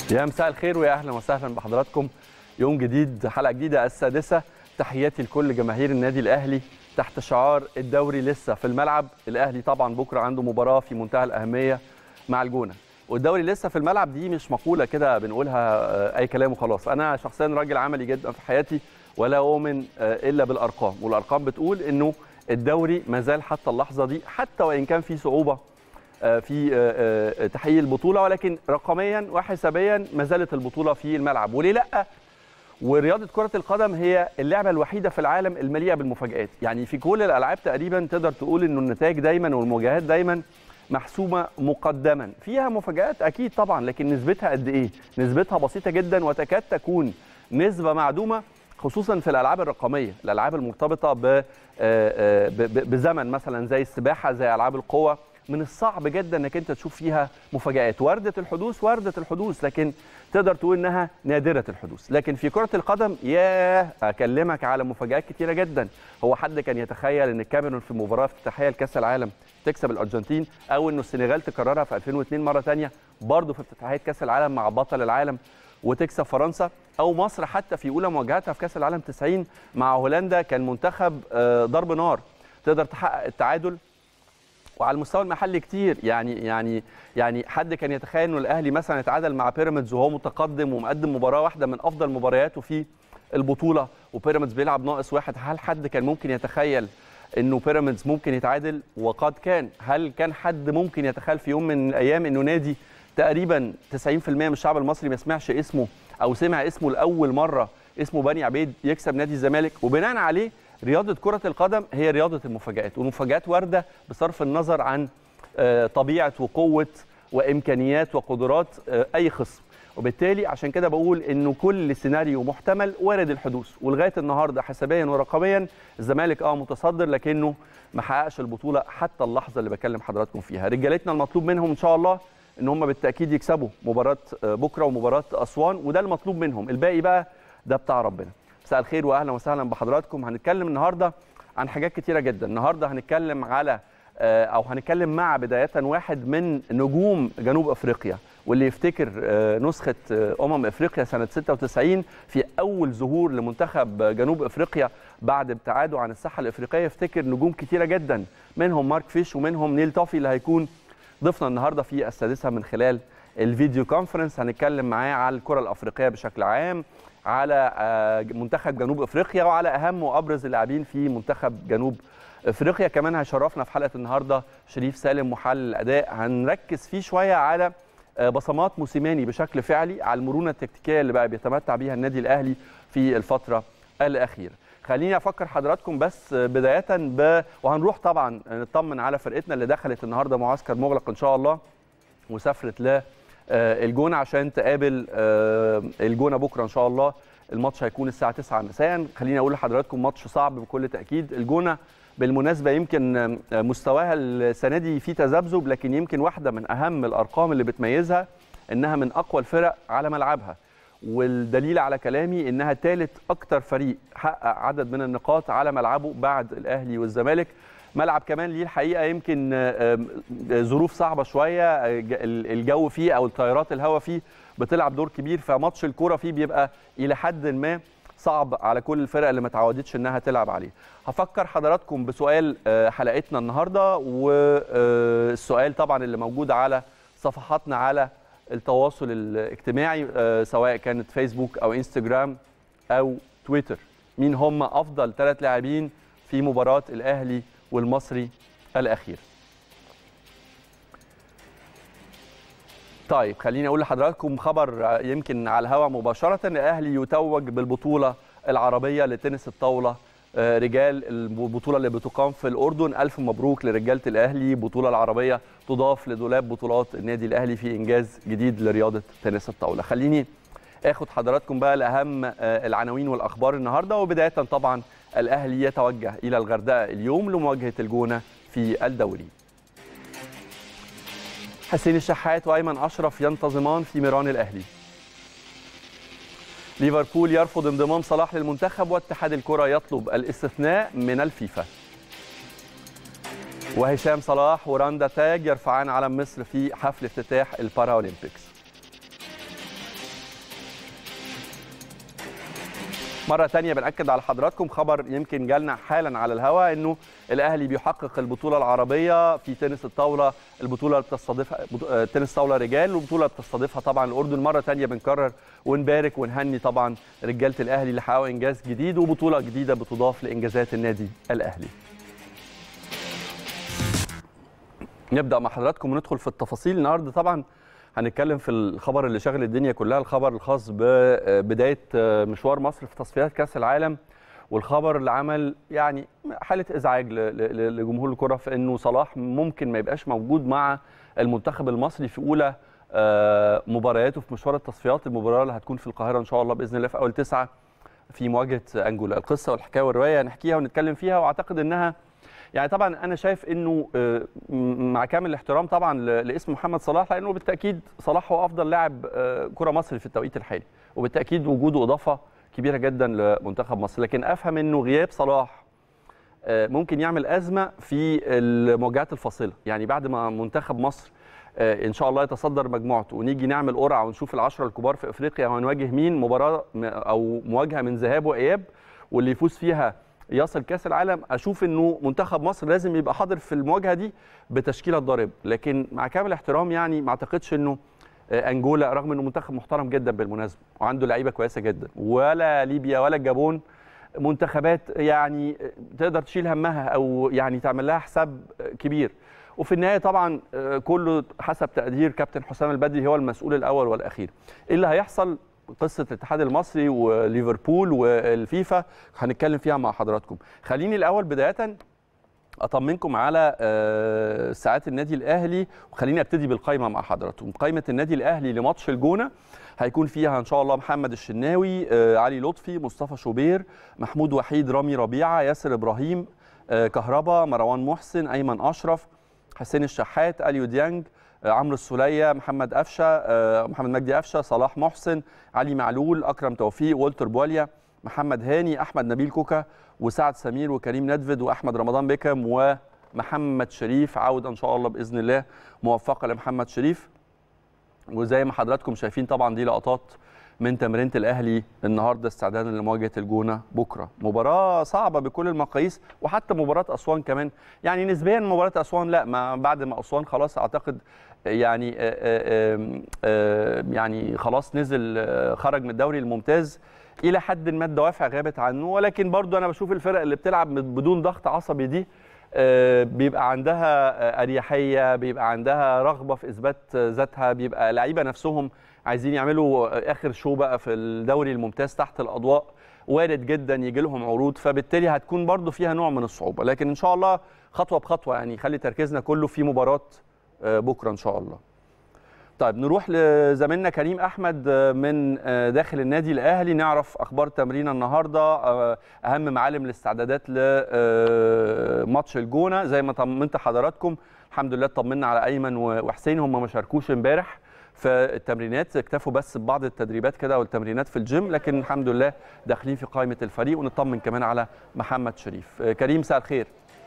يا مساء الخير ويا اهلا وسهلا بحضراتكم يوم جديد حلقه جديده السادسه تحياتي لكل جماهير النادي الاهلي تحت شعار الدوري لسه في الملعب الاهلي طبعا بكره عنده مباراه في منتهى الاهميه مع الجونه والدوري لسه في الملعب دي مش مقوله كده بنقولها اي كلام وخلاص انا شخصيا راجل عملي جدا في حياتي ولا اؤمن الا بالارقام والارقام بتقول انه الدوري ما زال حتى اللحظه دي حتى وان كان في صعوبه في تحقيق البطوله ولكن رقميا وحسابيا ما زالت البطوله في الملعب وليه لا ورياضه كره القدم هي اللعبه الوحيده في العالم المليئه بالمفاجات يعني في كل الالعاب تقريبا تقدر تقول انه النتائج دايما والمواجهات دايما محسومه مقدما فيها مفاجات اكيد طبعا لكن نسبتها قد ايه نسبتها بسيطه جدا وتكاد تكون نسبه معدومه خصوصا في الالعاب الرقميه الالعاب المرتبطه بزمن مثلا زي السباحه زي العاب القوه من الصعب جدا انك انت تشوف فيها مفاجات وارده الحدوث وارده الحدوث لكن تقدر تقول انها نادره الحدوث لكن في كره القدم ياه اكلمك على مفاجات كتيره جدا هو حد كان يتخيل ان الكاميرون في مباراه افتتاحيه لكاس العالم تكسب الارجنتين او انه السنغال تكررها في 2002 مره ثانيه برضه في افتتاحيه كاس العالم مع بطل العالم وتكسب فرنسا او مصر حتى في اولى مواجهاتها في كاس العالم 90 مع هولندا كان منتخب ضرب نار تقدر تحقق التعادل وعلى المستوى المحلي كتير يعني يعني يعني حد كان يتخيل انه الاهلي مثلا يتعادل مع بيراميدز وهو متقدم ومقدم مباراه واحده من افضل مبارياته في البطوله وبيراميدز بيلعب ناقص واحد هل حد كان ممكن يتخيل انه بيراميدز ممكن يتعادل وقد كان هل كان حد ممكن يتخيل في يوم من الايام انه نادي تقريبا 90% من الشعب المصري ما سمعش اسمه او سمع اسمه لاول مره اسمه بني عبيد يكسب نادي الزمالك وبناء عليه رياضه كره القدم هي رياضه المفاجات والمفاجات وارده بصرف النظر عن طبيعه وقوه وامكانيات وقدرات اي خصم وبالتالي عشان كده بقول انه كل سيناريو محتمل وارد الحدوث ولغايه النهارده حسابيا ورقميا الزمالك اه متصدر لكنه ما حققش البطوله حتى اللحظه اللي بكلم حضراتكم فيها رجالتنا المطلوب منهم ان شاء الله ان هم بالتاكيد يكسبوا مباراه بكره ومباراه اسوان وده المطلوب منهم الباقي بقى ده بتاع ربنا مساء الخير واهلا وسهلا بحضراتكم هنتكلم النهارده عن حاجات كتيره جدا النهارده هنتكلم على او هنتكلم مع بدايه واحد من نجوم جنوب افريقيا واللي يفتكر نسخه امم افريقيا سنه 96 في اول ظهور لمنتخب جنوب افريقيا بعد ابتعاده عن الساحه الافريقيه يفتكر نجوم كتيره جدا منهم مارك فيش ومنهم نيل توفي اللي هيكون ضيفنا النهارده في السادسه من خلال الفيديو كونفرنس هنتكلم معاه على الكره الافريقيه بشكل عام على منتخب جنوب افريقيا وعلى اهم وابرز اللاعبين في منتخب جنوب افريقيا كمان هيشرفنا في حلقه النهارده شريف سالم محلل الاداء هنركز فيه شويه على بصمات موسيماني بشكل فعلي على المرونه التكتيكيه اللي بقى بيتمتع بيها النادي الاهلي في الفتره الاخيره خليني افكر حضراتكم بس بدايه ب وهنروح طبعا نطمن على فرقتنا اللي دخلت النهارده معسكر مغلق ان شاء الله وسافرت ل الجونه عشان تقابل الجونه بكره ان شاء الله الماتش هيكون الساعه 9 مساء خليني اقول لحضراتكم ماتش صعب بكل تاكيد الجونه بالمناسبه يمكن مستواها السنه دي فيه تذبذب لكن يمكن واحده من اهم الارقام اللي بتميزها انها من اقوى الفرق على ملعبها والدليل على كلامي انها ثالث اكتر فريق حقق عدد من النقاط على ملعبه بعد الاهلي والزمالك ملعب كمان ليه الحقيقه يمكن ظروف صعبه شويه الجو فيه او التيارات الهواء فيه بتلعب دور كبير فماتش الكوره فيه بيبقى الى حد ما صعب على كل الفرق اللي ما تعودتش انها تلعب عليه هفكر حضراتكم بسؤال حلقتنا النهارده والسؤال طبعا اللي موجود على صفحاتنا على التواصل الاجتماعي سواء كانت فيسبوك او انستجرام او تويتر مين هم افضل ثلاث لاعبين في مباراه الاهلي والمصري الاخير طيب خليني اقول لحضراتكم خبر يمكن على الهواء مباشره الاهلي يتوج بالبطوله العربيه لتنس الطاوله رجال البطوله اللي بتقام في الاردن الف مبروك لرجاله الاهلي بطوله العربيه تضاف لدولاب بطولات النادي الاهلي في انجاز جديد لرياضه تنس الطاوله خليني اخد حضراتكم بقى لاهم العناوين والاخبار النهارده وبدايه طبعا الاهلي يتوجه الى الغردقه اليوم لمواجهه الجونه في الدوري حسين الشحات وايمن اشرف ينتظمان في ميران الاهلي ليفربول يرفض انضمام صلاح للمنتخب واتحاد الكره يطلب الاستثناء من الفيفا وهشام صلاح وراندا تاج يرفعان علم مصر في حفل افتتاح البارالمبيكس مرة تانية بنأكد على حضراتكم خبر يمكن جالنا حالا على الهواء انه الاهلي بيحقق البطولة العربية في تنس الطاولة البطولة اللي بتستضيفها بط- آه، تنس طاولة رجال والبطولة اللي بتستضيفها طبعا الأردن مرة تانية بنكرر ونبارك ونهني طبعا رجالة الأهلي اللي حققوا إنجاز جديد وبطولة جديدة بتضاف لإنجازات النادي الأهلي. نبدا مع حضراتكم وندخل في التفاصيل النهارده طبعا هنتكلم في الخبر اللي شاغل الدنيا كلها الخبر الخاص ببدايه مشوار مصر في تصفيات كاس العالم والخبر اللي عمل يعني حاله ازعاج ل- ل- لجمهور الكره في انه صلاح ممكن ما يبقاش موجود مع المنتخب المصري في اولى آه، مبارياته في مشوار التصفيات المباراه اللي هتكون في القاهره ان شاء الله باذن الله في اول تسعه في مواجهه انجولا القصه والحكايه والروايه هنحكيها ونتكلم فيها واعتقد انها يعني طبعا انا شايف انه آه، م- مع كامل الاحترام طبعا ل- لاسم محمد صلاح لانه بالتاكيد صلاح هو افضل لاعب آه، كره مصري في التوقيت الحالي وبالتاكيد وجوده اضافه كبيره جدا لمنتخب مصر لكن افهم انه غياب صلاح آه، ممكن يعمل ازمه في المواجهات الفاصله يعني بعد ما منتخب مصر آه، ان شاء الله يتصدر مجموعته ونيجي نعمل قرعه ونشوف العشره الكبار في افريقيا وهنواجه مين مباراه م- او مواجهه من ذهاب واياب واللي يفوز فيها يصل كاس العالم اشوف انه منتخب مصر لازم يبقى حاضر في المواجهه دي بتشكيله ضارب لكن مع كامل احترام يعني ما اعتقدش انه آه، انجولا رغم انه منتخب محترم جدا بالمناسبه وعنده لعيبه كويسه جدا ولا ليبيا ولا الجابون منتخبات يعني تقدر تشيل همها او يعني تعمل لها حساب كبير وفي النهايه طبعا آه، كله حسب تقدير كابتن حسام البدري هو المسؤول الاول والاخير ايه اللي هيحصل قصه الاتحاد المصري وليفربول والفيفا هنتكلم فيها مع حضراتكم خليني الاول بدايه اطمنكم على آه، ساعات النادي الاهلي وخليني ابتدي بالقائمه مع حضراتكم قائمه النادي الاهلي لماتش الجونه هيكون فيها ان شاء الله محمد الشناوي آه، علي لطفي مصطفى شوبير محمود وحيد رامي ربيعه ياسر ابراهيم آه، كهربا مروان محسن ايمن اشرف حسين الشحات اليو ديانج آه، عمرو السوليه محمد قفشه آه، محمد مجدي قفشه صلاح محسن علي معلول اكرم توفيق والتر بواليا محمد هاني احمد نبيل كوكا وسعد سمير وكريم ندفد واحمد رمضان بيكم ومحمد شريف عوده ان شاء الله باذن الله موفقه لمحمد شريف وزي ما حضراتكم شايفين طبعا دي لقطات من تمرينة الاهلي النهارده استعدادا لمواجهه الجونه بكره مباراه صعبه بكل المقاييس وحتى مباراه اسوان كمان يعني نسبيا مباراه اسوان لا ما بعد ما اسوان خلاص اعتقد يعني آه، آه، آه، يعني خلاص نزل آه، خرج من الدوري الممتاز الى حد ما الدوافع غابت عنه ولكن برضو انا بشوف الفرق اللي بتلعب بدون ضغط عصبي دي آه، بيبقى عندها آه، اريحيه بيبقى عندها رغبه في اثبات آه، ذاتها بيبقى لعيبه نفسهم عايزين يعملوا آه، اخر شو بقى في الدوري الممتاز تحت الاضواء وارد جدا يجي لهم عروض فبالتالي هتكون برضو فيها نوع من الصعوبه لكن ان شاء الله خطوه بخطوه يعني خلي تركيزنا كله في مباراه آه، بكره ان شاء الله طيب نروح لزميلنا كريم احمد من داخل النادي الاهلي نعرف اخبار تمرين النهارده اهم معالم الاستعدادات لماتش الجونه زي ما طمنت حضراتكم الحمد لله طمنا على ايمن وحسين هم ما شاركوش امبارح في التمرينات اكتفوا بس ببعض التدريبات كده والتمرينات في الجيم لكن الحمد لله داخلين في قائمه الفريق ونطمن كمان على محمد شريف كريم مساء الخير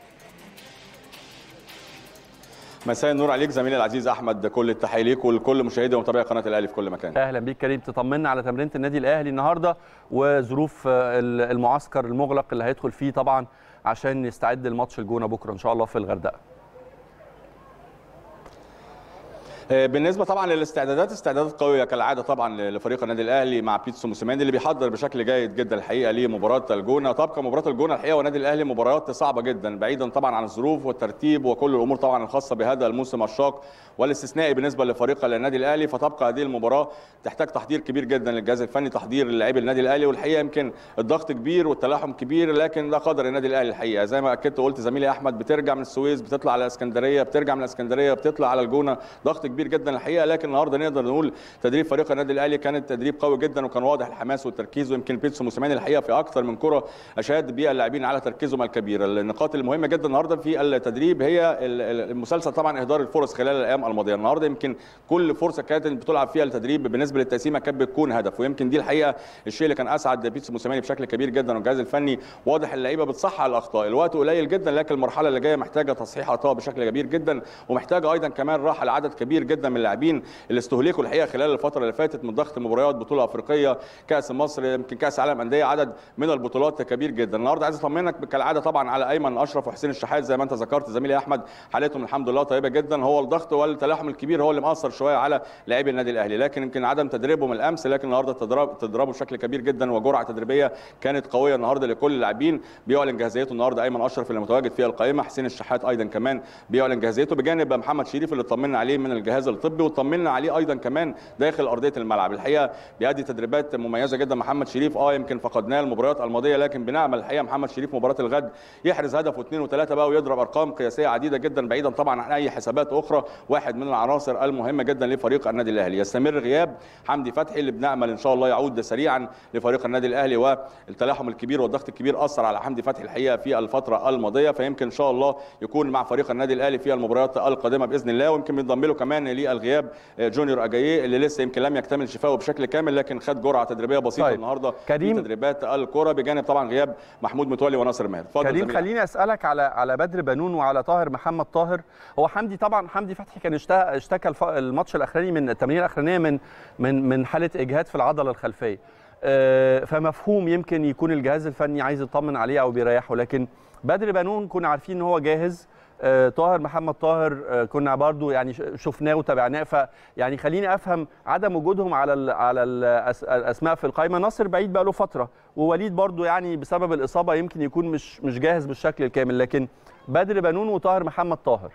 مساء النور عليك زميلي العزيز احمد كل التحيه ليك ولكل مشاهدي ومتابعي قناه الاهلي في كل مكان اهلا بيك كريم تطمنا على تمرينه النادي الاهلي النهارده وظروف المعسكر المغلق اللي هيدخل فيه طبعا عشان يستعد لماتش الجونه بكره ان شاء الله في الغردقه بالنسبه طبعا للاستعدادات استعدادات قويه كالعاده طبعا لفريق النادي الاهلي مع بيتسو موسيماني اللي بيحضر بشكل جيد جدا الحقيقه لمباراه الجونه تبقى مباراه الجونه الحقيقه والنادي الاهلي مباريات صعبه جدا بعيدا طبعا عن الظروف والترتيب وكل الامور طبعا الخاصه بهذا الموسم الشاق والاستثنائي بالنسبه لفريق النادي الاهلي فتبقى هذه المباراه تحتاج تحضير كبير جدا للجهاز الفني تحضير لاعبي النادي الاهلي والحقيقه يمكن الضغط كبير والتلاحم كبير لكن ده قدر النادي الاهلي الحقيقه زي ما اكدت وقلت زميلي احمد بترجع من السويس بتطلع على اسكندريه بترجع من الاسكندريه بتطلع على الجونه ضغط كبير جدا الحقيقه لكن النهارده نقدر نقول تدريب فريق النادي الاهلي كان تدريب قوي جدا وكان واضح الحماس والتركيز ويمكن بيتسو موسيماني الحقيقه في اكثر من كره اشاد بها اللاعبين على تركيزهم الكبير النقاط المهمه جدا النهارده في التدريب هي المسلسل طبعا اهدار الفرص خلال الايام الماضيه النهارده يمكن كل فرصه كانت بتلعب فيها التدريب بالنسبه للتقسيمه كانت بتكون هدف ويمكن دي الحقيقه الشيء اللي كان اسعد بيتسو موسيماني بشكل كبير جدا والجهاز الفني واضح اللعيبه بتصحح الاخطاء الوقت قليل جدا لكن المرحله اللي جايه محتاجه تصحيح اخطاء بشكل كبير جدا ومحتاجه ايضا كمان راحه لعدد كبير جدا من اللاعبين اللي استهلكوا الحقيقه خلال الفتره اللي فاتت من ضغط مباريات بطوله افريقيه كاس مصر يمكن كاس عالم انديه عدد من البطولات كبير جدا النهارده عايز اطمنك كالعاده طبعا على ايمن اشرف وحسين الشحات زي ما انت ذكرت زميلي احمد حالتهم الحمد لله طيبه جدا هو الضغط والتلاحم الكبير هو اللي مأثر شويه على لاعبي النادي الاهلي لكن يمكن عدم تدريبهم الامس لكن النهارده تدرب تدربوا بشكل كبير جدا وجرعه تدريبيه كانت قويه النهارده لكل اللاعبين بيعلن جاهزيته النهارده ايمن اشرف اللي متواجد في القائمه حسين الشحات ايضا كمان بيعلن جاهزيته بجانب محمد شريف اللي طمنا عليه من الجهاز الطبي وطمنا عليه ايضا كمان داخل ارضيه الملعب الحقيقه بيأدي تدريبات مميزه جدا محمد شريف اه يمكن فقدناه المباريات الماضيه لكن بنعمل الحقيقه محمد شريف مباراه الغد يحرز هدف واثنين وثلاثه بقى ويضرب ارقام قياسيه عديده جدا بعيدا طبعا عن اي حسابات اخرى واحد من العناصر المهمه جدا لفريق النادي الاهلي يستمر غياب حمدي فتحي اللي بنامل ان شاء الله يعود سريعا لفريق النادي الاهلي والتلاحم الكبير والضغط الكبير اثر على حمدي فتحي الحقيقه في الفتره الماضيه فيمكن ان شاء الله يكون مع فريق النادي الاهلي في المباريات القادمه باذن الله ويمكن بينضم له كمان للغياب جونيور اجاييه اللي لسه يمكن لم يكتمل شفائه بشكل كامل لكن خد جرعه تدريبيه بسيطه طيب. النهارده كريم- في تدريبات الكره بجانب طبعا غياب محمود متولي وناصر ماهر اتفضل كريم زميلي. خليني اسالك على على بدر بنون وعلى طاهر محمد طاهر هو حمدي طبعا حمدي فتحي كان اشتهى اشتكى الف- الماتش الاخراني من التمرين الاخرانيه من من من حاله اجهاد في العضله الخلفيه آه، فمفهوم يمكن يكون الجهاز الفني عايز يطمن عليه او بيريحه لكن بدر بنون كنا عارفين ان هو جاهز آه، طاهر محمد طاهر آه، كنا برضو يعني ش- شفناه وتابعناه فيعني خليني افهم عدم وجودهم على ال على الأس- الاسماء في القائمه ناصر بعيد بقى له فتره ووليد برضو يعني بسبب الاصابه يمكن يكون مش مش جاهز بالشكل الكامل لكن بدر بنون وطاهر محمد طاهر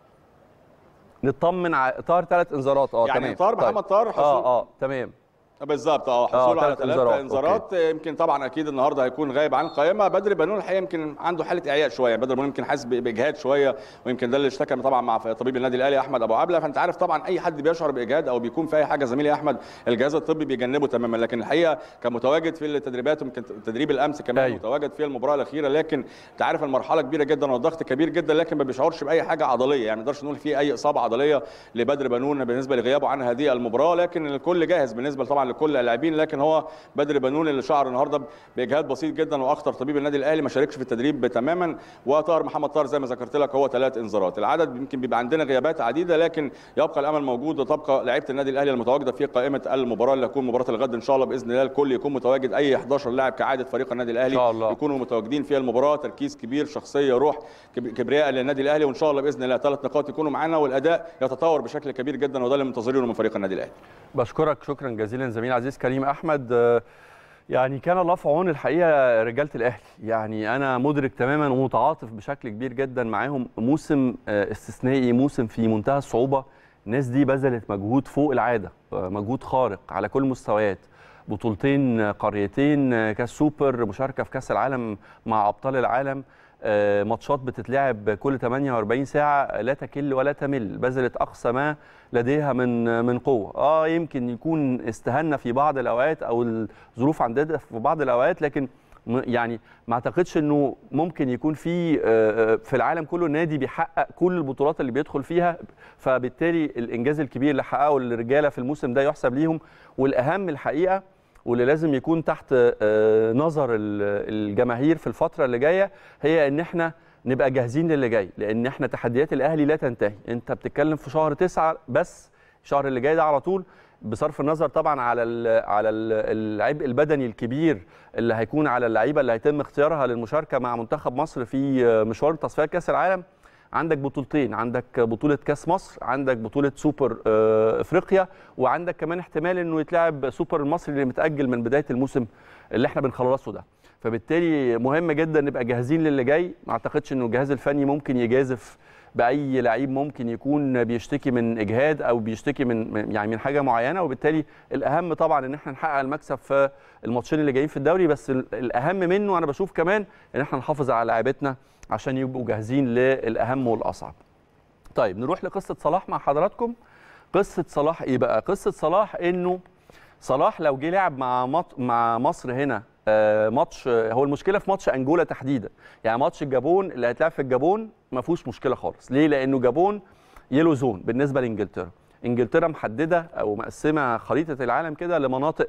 نطمن على طاهر ثلاث انذارات اه يعني تمام طاهر محمد طاهر حصول- اه اه تمام بالظبط اه حصول على تلات ثلاث إنذارات، انذارات يمكن طبعا اكيد النهارده هيكون غايب عن القائمه بدر بنون الحقيقه يمكن عنده حاله اعياء شويه بدر بنون يمكن حاسس باجهاد شويه ويمكن ده اللي اشتكى طبعا مع طبيب النادي الاهلي احمد ابو عبله فانت عارف طبعا اي حد بيشعر باجهاد او بيكون في اي حاجه زميلي احمد الجهاز الطبي بيجنبه تماما لكن الحقيقه كان متواجد في التدريبات يمكن تدريب الامس كمان أيوة. أيوه. متواجد في المباراه الاخيره لكن انت عارف المرحله كبيره جدا والضغط كبير جدا لكن ما بيشعرش باي حاجه عضليه يعني ما نقدرش نقول في اي اصابه عضليه لبدر بنون بالنسبه لغيابه عن هذه المباراه لكن الكل جاهز بالنسبه طبعا لكل اللاعبين لكن هو بدر بنون اللي شعر النهارده باجهاد بسيط جدا واخطر طبيب النادي الاهلي ما شاركش في التدريب تماما وطاهر محمد طاهر زي ما ذكرت لك هو ثلاث انذارات العدد يمكن بيبقى عندنا غيابات عديده لكن يبقى الامل موجود وتبقى لعيبه النادي الاهلي المتواجده في قائمه المباراه اللي هتكون مباراه الغد ان شاء الله باذن الله الكل يكون متواجد اي 11 لاعب كعاده فريق النادي الاهلي إن شاء الله. يكونوا متواجدين في المباراه تركيز كبير شخصيه روح كب- كبرياء للنادي الاهلي وان شاء الله باذن الله ثلاث نقاط يكونوا معانا والاداء يتطور بشكل كبير جدا وده اللي منتظرينه من فريق النادي الاهلي بشكرك شكرا جزيلا زميل عزيز كريم احمد آه، يعني كان الله في عون الحقيقه رجاله الاهلي يعني انا مدرك تماما ومتعاطف بشكل كبير جدا معاهم موسم آه، استثنائي موسم في منتهى الصعوبه الناس دي بذلت مجهود فوق العاده آه، مجهود خارق على كل المستويات بطولتين آه، قاريتين آه، كاس سوبر مشاركه في كاس العالم مع ابطال العالم آه، ماتشات بتتلعب كل 48 ساعه لا تكل ولا تمل بذلت اقصى ما لديها من من قوه اه يمكن يكون استهنا في بعض الاوقات او الظروف عندنا في بعض الاوقات لكن م- يعني ما اعتقدش انه ممكن يكون في آه، آه، في العالم كله نادي بيحقق كل البطولات اللي بيدخل فيها فبالتالي الانجاز الكبير اللي حققه الرجاله في الموسم ده يحسب ليهم والاهم الحقيقه واللي لازم يكون تحت آه، نظر ال- الجماهير في الفتره اللي جايه هي ان احنا نبقى جاهزين للي جاي لان احنا تحديات الاهلي لا تنتهي انت بتتكلم في شهر تسعة بس الشهر اللي جاي ده على طول بصرف النظر طبعا على ال على ال- العبء البدني الكبير اللي هيكون على اللعيبه اللي هيتم اختيارها للمشاركه مع منتخب مصر في مشوار تصفيات كاس العالم عندك بطولتين عندك بطوله كاس مصر عندك بطوله سوبر آه، افريقيا وعندك كمان احتمال انه يتلعب سوبر المصري اللي متاجل من بدايه الموسم اللي احنا بنخلصه ده فبالتالي مهم جدا نبقى جاهزين للي جاي ما اعتقدش انه الجهاز الفني ممكن يجازف باي لعيب ممكن يكون بيشتكي من اجهاد او بيشتكي من من- يعني من حاجه معينه وبالتالي الاهم طبعا ان احنا نحقق المكسب في الماتشين اللي جايين في الدوري بس ال- الاهم منه انا بشوف كمان ان احنا نحافظ على لاعيبتنا عشان يبقوا جاهزين للاهم والاصعب طيب نروح لقصه صلاح مع حضراتكم قصه صلاح ايه بقى قصه صلاح انه صلاح لو جه لعب مع مط... مع مصر هنا آه، ماتش هو المشكله في ماتش انجولا تحديدا يعني ماتش الجابون اللي هيتلعب في الجابون ما فيهوش مشكله خالص ليه لانه جابون يلو زون بالنسبه لانجلترا انجلترا محدده او مقسمه خريطه العالم كده لمناطق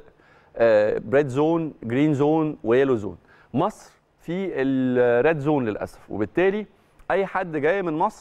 بريد زون جرين زون ويلو زون مصر في الريد زون للاسف وبالتالي اي حد جاي من مصر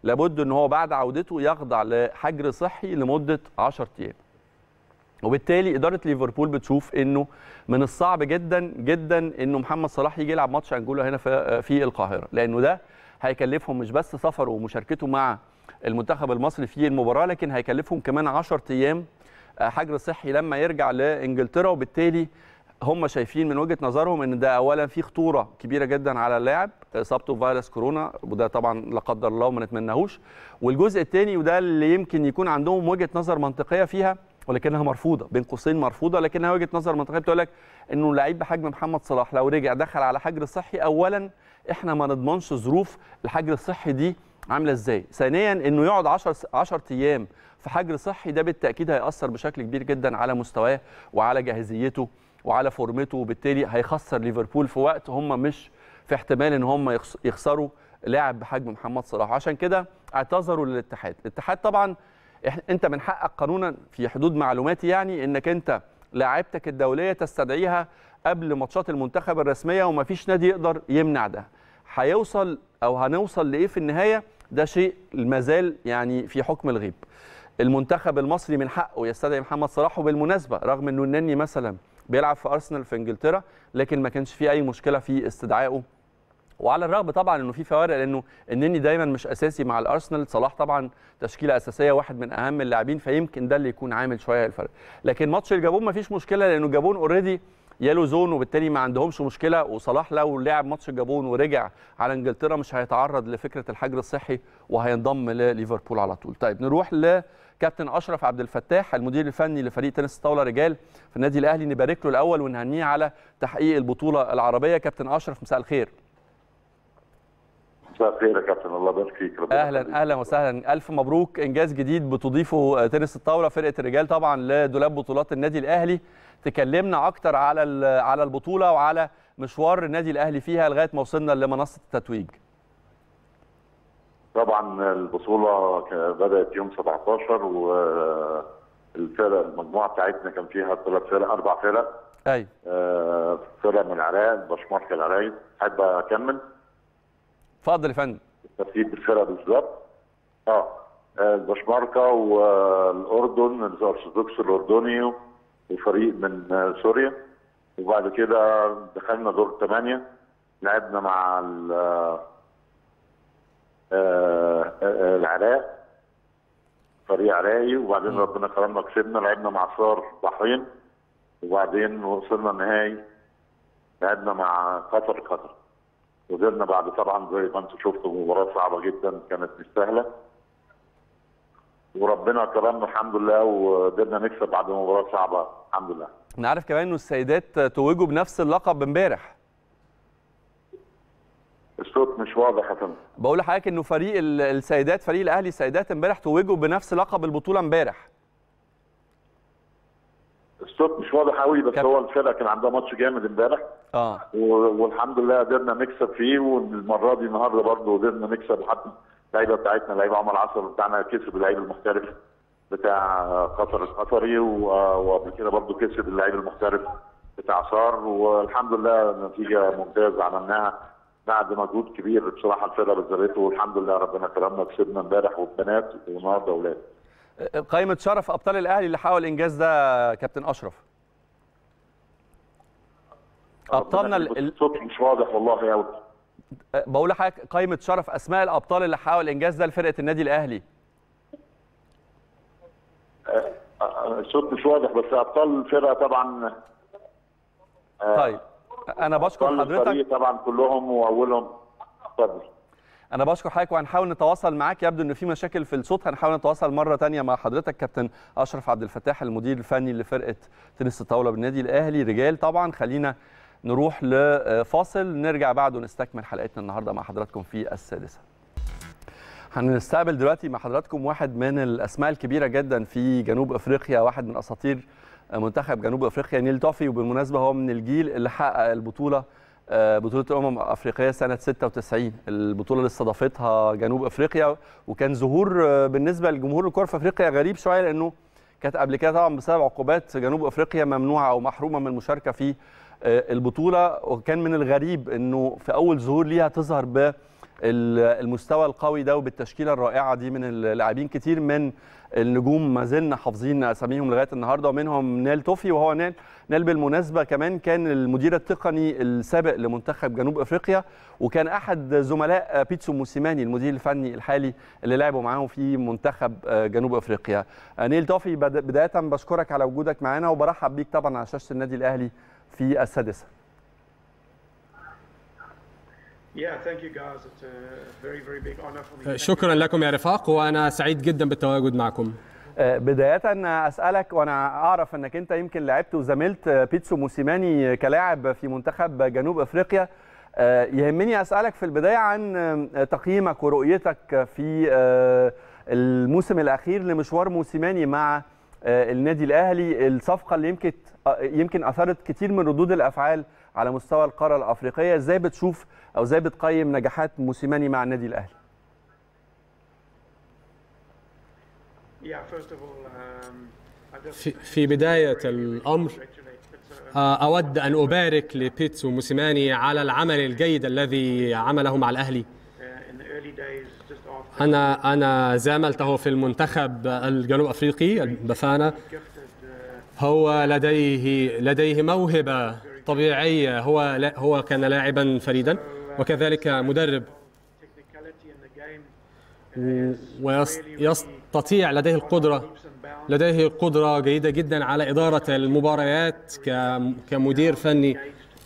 لابد ان هو بعد عودته يخضع لحجر صحي لمده 10 ايام وبالتالي اداره ليفربول بتشوف انه من الصعب جدا جدا انه محمد صلاح يجي يلعب ماتش انجولا هنا في في القاهره لانه ده هيكلفهم مش بس سفره ومشاركته مع المنتخب المصري في المباراه لكن هيكلفهم كمان 10 ايام حجر صحي لما يرجع لانجلترا وبالتالي هم شايفين من وجهه نظرهم ان ده اولا في خطوره كبيره جدا على اللاعب اصابته بفيروس كورونا وده طبعا لا قدر الله وما نتمناهوش والجزء الثاني وده اللي يمكن يكون عندهم وجهه نظر منطقيه فيها ولكنها مرفوضه بين قوسين مرفوضه لكنها وجهه نظر منطقيه بتقول لك انه لعيب بحجم محمد صلاح لو رجع دخل على حجر صحي اولا احنا ما نضمنش ظروف الحجر الصحي دي عامله ازاي ثانيا انه يقعد 10 10 ايام في حجر صحي ده بالتاكيد هياثر بشكل كبير جدا على مستواه وعلى جاهزيته وعلى فورمته وبالتالي هيخسر ليفربول في وقت هم مش في احتمال ان هم يخسروا لاعب بحجم محمد صلاح عشان كده اعتذروا للاتحاد الاتحاد طبعا انت من حقك قانونا في حدود معلوماتي يعني انك انت لاعبتك الدوليه تستدعيها قبل ماتشات المنتخب الرسميه ومفيش نادي يقدر يمنع ده هيوصل او هنوصل لايه في النهايه ده شيء مازال يعني في حكم الغيب المنتخب المصري من حقه يستدعي محمد صلاح وبالمناسبه رغم انه النني مثلا بيلعب في ارسنال في انجلترا لكن ما كانش في اي مشكله في استدعائه وعلى الرغم طبعا انه في فوارق لانه النني دايما مش اساسي مع الارسنال صلاح طبعا تشكيله اساسيه واحد من اهم اللاعبين فيمكن ده اللي يكون عامل شويه الفرق لكن ماتش الجابون ما فيش مشكله لانه الجابون اوريدي يالو زون وبالتالي ما عندهمش مشكله وصلاح لو لعب ماتش الجابون ورجع على انجلترا مش هيتعرض لفكره الحجر الصحي وهينضم لليفربول على طول طيب نروح لكابتن اشرف عبد الفتاح المدير الفني لفريق تنس الطاوله رجال في النادي الاهلي نبارك له الاول ونهنيه على تحقيق البطوله العربيه كابتن اشرف مساء الخير مساء الخير يا كابتن الله يبارك فيك اهلا اهلا وسهلا الف مبروك انجاز جديد بتضيفه تنس الطاوله فرقه الرجال طبعا لدولاب بطولات النادي الاهلي تكلمنا اكتر على على البطوله وعلى مشوار النادي الاهلي فيها لغايه ما وصلنا لمنصه التتويج طبعا البطوله بدات يوم 17 والفرق المجموعه بتاعتنا كان فيها ثلاث فرق اربع فرق ايوه آه فرق من العراق بشمارك العراقي احب اكمل اتفضل يا فندم ترتيب الفرق بالظبط اه البشماركه والاردن الارثوذكس الاردني وفريق من سوريا وبعد كده دخلنا دور الثمانيه لعبنا مع العراق فريق عراقي وبعدين ربنا كرمنا كسبنا لعبنا مع صار بحرين وبعدين وصلنا النهائي لعبنا مع قطر قطر وقدرنا بعد طبعا زي ما انتم شفتوا مباراه صعبه جدا كانت مش سهله وربنا كرمنا الحمد لله وقدرنا نكسب بعد مباراه صعبه الحمد لله. انا عارف كمان انه السيدات توجوا بنفس اللقب امبارح. الصوت مش واضح يا فندم. بقول لحضرتك انه فريق السيدات فريق الاهلي السيدات امبارح توجوا بنفس لقب البطوله امبارح. الصوت مش واضح قوي بس كب... هو الفرقه كان عندها ماتش جامد امبارح اه والحمد لله قدرنا نكسب فيه والمره دي النهارده برضه قدرنا نكسب حتى اللعيبه بتاعتنا لعيب عمر عصر بتاعنا كسب اللعيب المحترف بتاع قطر القطري وقبل كده برضه كسب اللعيب المحترف بتاع صار والحمد لله نتيجه ممتازه عملناها بعد مجهود كبير بصراحه الفرقه بذلته والحمد لله ربنا كرمنا كسبنا امبارح وبنات والنهارده اولاد. قائمه شرف ابطال الاهلي اللي حاول الانجاز ده كابتن اشرف ابطالنا الصوت مش واضح والله قوي بقول لحضرتك قائمه شرف اسماء الابطال اللي حاول الانجاز ده لفرقه النادي الاهلي الصوت مش واضح بس ابطال الفرقه طبعا طيب انا بشكر حضرتك طبعا كلهم واولهم اتفضل انا بشكر حضرتك وهنحاول نتواصل معاك يبدو ان في مشاكل في الصوت هنحاول نتواصل مره ثانيه مع حضرتك كابتن اشرف عبد الفتاح المدير الفني لفرقه تنس الطاوله بالنادي الاهلي رجال طبعا خلينا نروح لفاصل نرجع بعده نستكمل حلقتنا النهارده مع حضراتكم في السادسه هنستقبل دلوقتي مع حضراتكم واحد من الاسماء الكبيره جدا في جنوب افريقيا واحد من اساطير منتخب جنوب افريقيا نيل توفي وبالمناسبه هو من الجيل اللي حقق البطوله بطوله الامم الافريقيه سنه 96 البطوله اللي استضافتها جنوب افريقيا وكان ظهور بالنسبه لجمهور الكره في افريقيا غريب شويه لانه كانت قبل كده طبعا بسبب عقوبات جنوب افريقيا ممنوعه او محرومه من المشاركه في البطوله وكان من الغريب انه في اول ظهور ليها تظهر ال- المستوى القوي ده وبالتشكيله الرائعه دي من اللاعبين كتير من النجوم ما زلنا حافظين اساميهم لغايه النهارده ومنهم نيل توفي وهو نيل نيل بالمناسبه كمان كان المدير التقني السابق لمنتخب جنوب افريقيا وكان احد زملاء بيتسو موسيماني المدير الفني الحالي اللي لعبوا معاهم في منتخب جنوب افريقيا نيل توفي بد- بدايه بشكرك على وجودك معانا وبرحب بيك طبعا على شاشه النادي الاهلي في السادسه Yeah, thank you guys. It's a very, very big honor for me. Thank شكرا لكم يا رفاق وانا سعيد جدا بالتواجد معكم آه، بداية أسألك وأنا أعرف أنك أنت يمكن لعبت وزميلت آه، بيتسو موسيماني كلاعب في منتخب جنوب أفريقيا آه، يهمني أسألك في البداية عن آه، تقييمك ورؤيتك في آه، الموسم الأخير لمشوار موسيماني مع آه، النادي الأهلي الصفقة اللي يمكن آه، يمكن أثرت كتير من ردود الأفعال على مستوى القارة الأفريقية إزاي بتشوف أو إزاي بتقيم نجاحات موسيماني مع النادي الأهلي Yeah, first of all, um, I just في, في بداية الأمر congratulate Pitso. آه، أود أن أبارك لبيتسو موسيماني على العمل الجيد الذي عمله مع الأهلي Uh, in the early days, just after أنا أنا زاملته في المنتخب الجنوب أفريقي البفانا gifted, uh, هو لديه لديه موهبة طبيعية هو لا هو كان لاعبا فريدا وكذلك مدرب technicality in the game. ويستطيع لديه القدرة Leaps and bounds. لديه قدرة جيدة جدا على إدارة المباريات ك- كمدير فني Uh,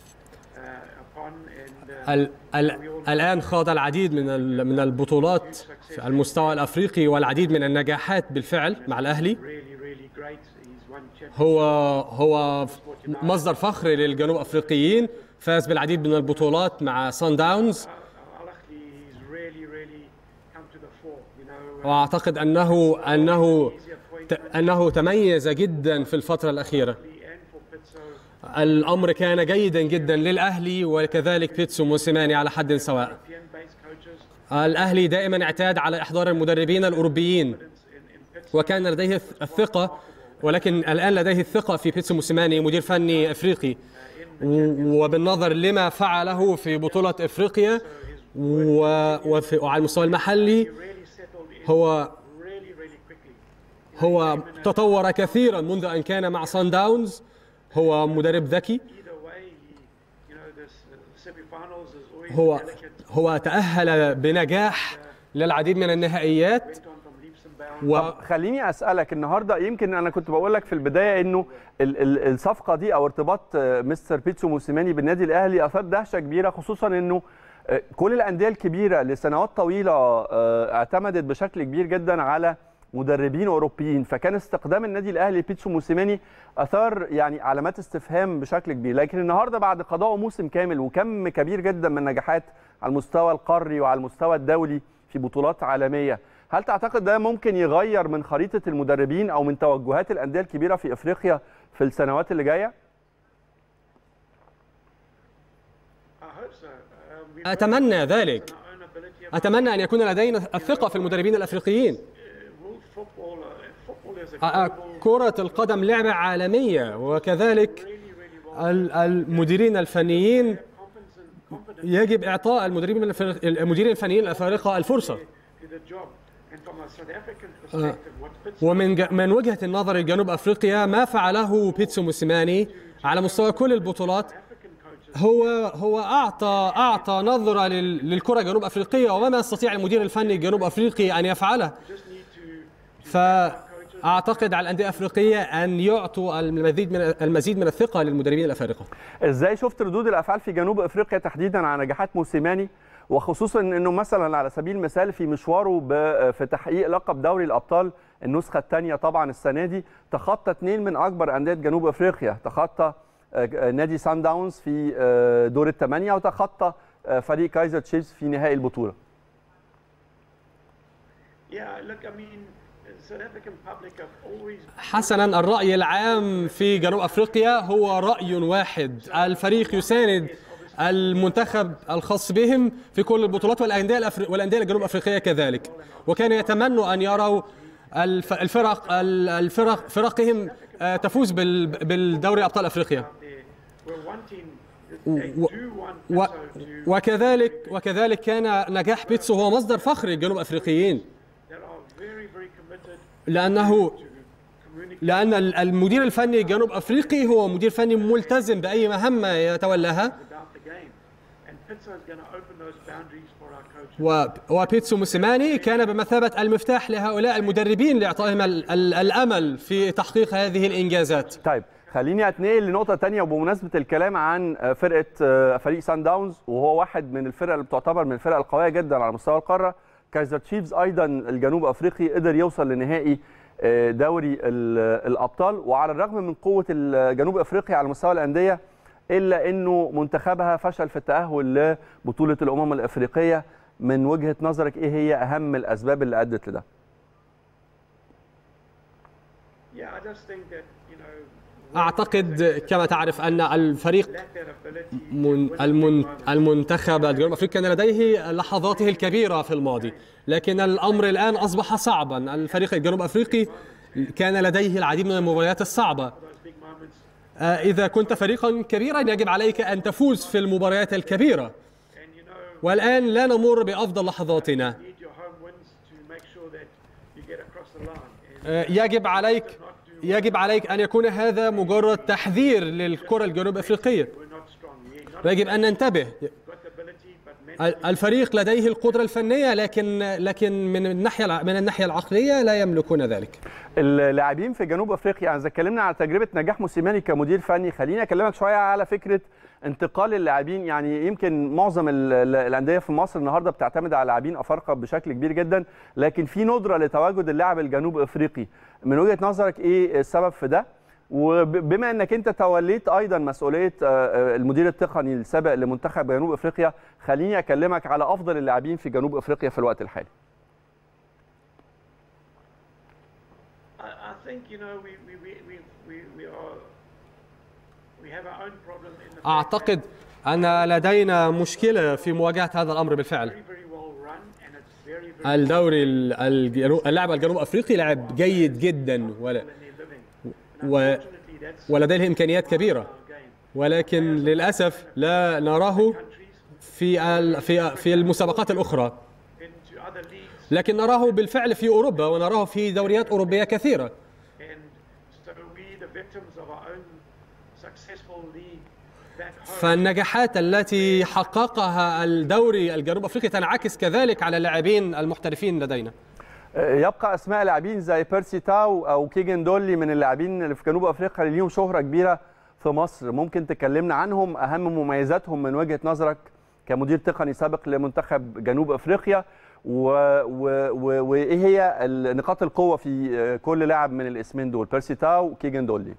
upon and uh, ال ال الآن خاض العديد من ال- من البطولات على المستوى الأفريقي والعديد من النجاحات بالفعل مع الأهلي really, really great. He's won championships. هو هو مصدر فخر للجنوب أفريقيين فاز بالعديد من البطولات مع سان داونز Al-Ahly, he's really, really come to the fore. You know, uh, وأعتقد أنه أنه easy ت- appointment أنه تميز جدا في الفترة الأخيرة and for Pitso. الأمر كان جيدا جدا للأهلي وكذلك بيتسو موسيماني على حد سواء European-based coaches. الأهلي دائما اعتاد على إحضار المدربين الأوروبيين In, in Pitso. وكان لديه الثقة ولكن الآن لديه الثقة في بيتسو موسيماني مدير فني أفريقي و- وبالنظر لما فعله في بطولة أفريقيا و- وفي- وعلى المستوى المحلي really settled in هو really, really quickly. هو تطور كثيرا منذ أن كان مع سان داونز هو مدرب ذكي Either way, he, you know, this uh, semi-finals is always هو delicate. هو تأهل بنجاح للعديد من النهائيات Went on from leaps and bounds. و طب خليني اسالك النهارده يمكن انا كنت بقول لك في البدايه انه ال- ال- الصفقه دي او ارتباط آه، مستر بيتسو موسيماني بالنادي الاهلي اثار دهشه كبيره خصوصا انه آه، كل الانديه الكبيره لسنوات طويله آه، اعتمدت بشكل كبير جدا على مدربين اوروبيين فكان استخدام النادي الاهلي بيتسو موسيماني اثار يعني علامات استفهام بشكل كبير لكن النهارده بعد قضاء موسم كامل وكم كبير جدا من النجاحات على المستوى القاري وعلى المستوى الدولي في بطولات عالميه هل تعتقد ده ممكن يغير من خريطه المدربين او من توجهات الانديه الكبيره في افريقيا في السنوات اللي جايه I hope so. Um, we أتمنى ذلك our own ability of أتمنى أن يكن لدينا الثقة في المدربين الأفريقيين world football. Uh, football is a أ- أ- global, كرة القدم لعبة عالمية وكذلك really, really well. ال- المديرين الفنيين Confidence and confidence يجب إعطاء المدربين الأفريق- المديرين الفنيين الأفارقة الفرصة to the job. And from a South African perspective, what Pitso ومن ج- من وجهة النظر الجنوب أفريقيا ما فعله بيتسو موسيماني على مستوى كل البطولات African coaches هو هو أعطى أعطى نظرة لل- للكرة الجنوب أفريقية وما يستطيع المدير الفني الجنوب أفريقي أن يفعله just need to فأعتقد على الأندية الأفريقية أن يعطوا المزيد من المزيد من الثقة للمدربين الأفارقة ازاي شفت ردود الافعال في جنوب افريقيا تحديدا على نجاحات موسيماني وخصوصا انه مثلا على سبيل المثال في مشواره ب- في تحقيق لقب دوري الابطال النسخه الثانيه طبعا السنه دي تخطى اثنين من اكبر انديه جنوب افريقيا تخطى آه، نادي سان داونز في آه، دور الثمانيه وتخطى آه، فريق كايزر تشيفز في نهائي البطوله Yeah, look, I mean, South African public have always حسنا الرأي العام في جنوب أفريقيا هو رأي واحد الفريق يساند المنتخب الخاص بهم في كل البطولات والأندية الأفري... والأندية الجنوب أفريقية كذلك وكان يتمنوا أن يروا الف... الفرق ال- الفرق فرقهم آه، تفوز بال... بالدوري أبطال أفريقيا there were wanting they و- do want و- Pitso to وكذلك وكذلك كان نجاح بيتسو هو مصدر فخر للجنوب افريقيين that are very very committed لانه to communicate لان ال- المدير الفني الجنوب افريقي هو مدير فني ملتزم باي مهمه يتولاها about the game. And Pitso is going to open those boundaries for our coaches. و- وبيتسو موسيماني كان بمثابه المفتاح لهؤلاء المدربين لاعطائهم ال- ال- الامل في تحقيق هذه الانجازات طيب خليني اتنقل لنقطه تانية وبمناسبه الكلام عن آه، فرقه آه، فريق سان داونز وهو واحد من الفرق اللي بتعتبر من الفرق القويه جدا على مستوى القاره كايزر تشيفز ايضا الجنوب افريقي قدر يوصل لنهائي آه، دوري ال- الابطال وعلى الرغم من قوه الجنوب افريقيا على مستوى الانديه الا انه منتخبها فشل في التاهل لبطوله الامم الافريقيه من وجهه نظرك ايه هي اهم الاسباب اللي ادت لده Yeah, I just think that, you know, اعتقد كما تعرف ان الفريق lack that ability to من win the المن big moments. المنتخب الجنوب افريقي كان لديه لحظاته الكبيره في الماضي لكن الامر الان اصبح صعبا الفريق الجنوب افريقي كان لديه العديد من المباريات الصعبه Those big moments. آه، اذا كنت فريقا كبيرا يجب عليك ان تفوز في المباريات الكبيره And, you know, والان لا نمر بافضل لحظاتنا need your home wins to make sure that you get across the line. And آه، يجب عليك يجب عليك ان يكون هذا مجرد تحذير للكره الجنوب افريقيه we're not strong. We're not ويجب ان ننتبه got the ability, but mentally ال- الفريق لديه القدره الفنيه لكن لكن من الناحيه الع- من الناحيه العقليه لا يملكون ذلك اللاعبين في جنوب افريقيا يعني اذا اتكلمنا على تجربه نجاح موسيماني كمدير فني خليني اكلمك شويه على فكره انتقال اللاعبين يعني يمكن معظم ال- ال- الانديه في مصر النهارده بتعتمد على لاعبين افارقه بشكل كبير جدا لكن في ندره لتواجد اللاعب الجنوب افريقي من وجهه نظرك ايه السبب في ده وبما انك انت توليت ايضا مسؤوليه آه، آه، المدير التقني السابق لمنتخب جنوب افريقيا خليني اكلمك على افضل اللاعبين في جنوب افريقيا في الوقت الحالي I, I think you know we we, we, we, we, we are we have our own problem in the fact اعتقد ان لدينا مشكله في مواجهه هذا الامر that بالفعل very very well run and it's very very الدوري ال- الجنو- اللاعب الجنوب افريقي لاعب جيد جدا ولا when they're living. And و- unfortunately that's ولديه امكانيات كبيره our game. ولكن للاسف لا نراه Countries في ال- في في المسابقات الاخرى into other leagues لكن نراه بالفعل في اوروبا ونراه في دوريات اوروبيه كثيره and so we the victims of our own successful league back home. فالنجاحات التي حققها الدوري الجنوب افريقي تنعكس كذلك على اللاعبين المحترفين لدينا يبقى اسماء لاعبين زي بيرسي تاو او كيجن دولي من اللاعبين اللي في جنوب افريقيا اللي ليهم شهره كبيره في مصر ممكن تكلمنا عنهم اهم مميزاتهم من وجهه نظرك كمدير تقني سابق لمنتخب جنوب افريقيا و... و... و... وايه هي نقاط القوه في كل لاعب من الاسمين دول بيرسي تاو وكيجن دولي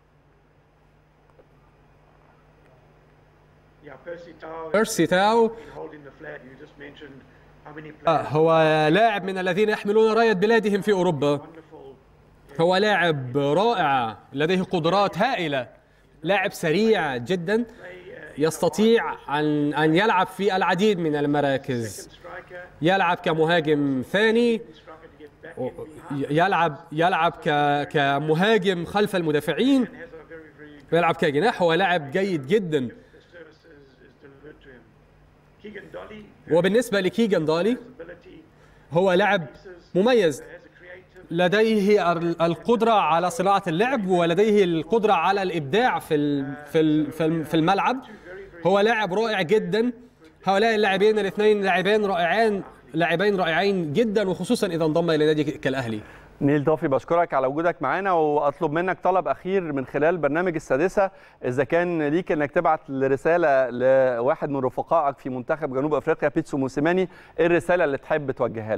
Yeah, Percy Tau بيرسي تاو been holding the flag. You just mentioned how many آه، players هو لاعب من الذين يحملون رايه بلادهم في اوروبا wonderful هو لاعب رائع لديه قدرات هائله لاعب سريع جدا يستطيع ان ان يلعب في العديد من المراكز striker, يلعب كمهاجم ثاني striker to get back in behind. يلعب يلعب ك كمهاجم خلف المدافعين Has a very very ويلعب كجناح هو لاعب جيد جدا the service is, is delivered to him. Keegan Dolly وبالنسبه لكيجان دالي ability هو لاعب مميز has a creative لديه ال- القدرة على صناعة اللعب ولديه القدرة على الإبداع في ال- في ال- في الم- في الملعب هو لاعب رائع جدا هؤلاء اللاعبين الاثنين لاعبين رائعين لاعبين رائعين جدا وخصوصا إذا انضم إلى نادي كالأهلي نيل ضافي بشكرك على وجودك معانا واطلب منك طلب اخير من خلال برنامج السادسه اذا كان ليك انك تبعت رساله لواحد من رفقائك في منتخب جنوب افريقيا بيتسو موسيماني ايه الرساله اللي تحب توجهها له